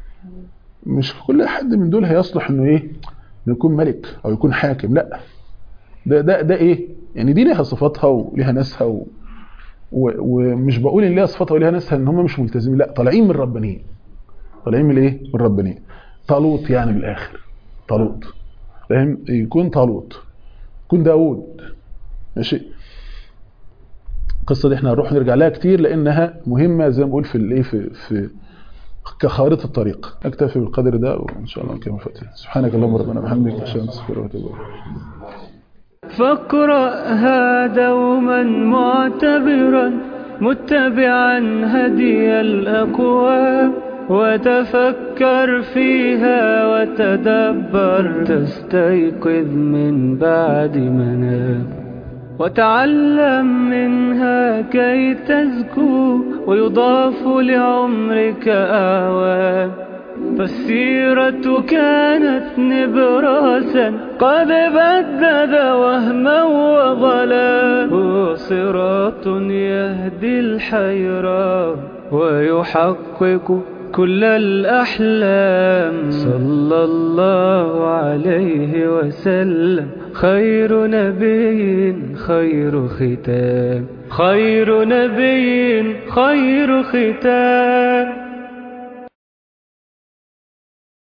مش كل حد من دول هيصلح انه ايه انه يكون ملك او يكون حاكم لا ده ده ده ايه يعني دي ليها صفاتها وليها ناسها و و ومش بقول ان ليها صفاتها وليها ناسها ان هم مش ملتزمين لا طالعين من الربانيين طالعين من الايه من الربانيين طالوت يعني بالاخر طالوت فاهم يكون طالوت يكون داوود ماشي القصه دي احنا هنروح نرجع لها كتير لانها مهمه زي ما بقول في الايه في في كخارطه الطريق اكتفي بالقدر ده وان شاء الله نكمل فتره سبحانك اللهم ربنا وبحمدك اشهد ان لا اله الا انت استغفرك واتوب اليك فاقرأها دوما معتبرا متبعا هدي الأقوام وتفكر فيها وتدبر تستيقظ من بعد منام وتعلم منها كي تزكو ويضاف لعمرك أعوام فالسيرة كانت نبراسا قد بدد وهما وضلا وصراط يهدي الحيران ويحقق كل الأحلام صلى الله عليه وسلم خير نبي خير ختام خير نبي خير ختام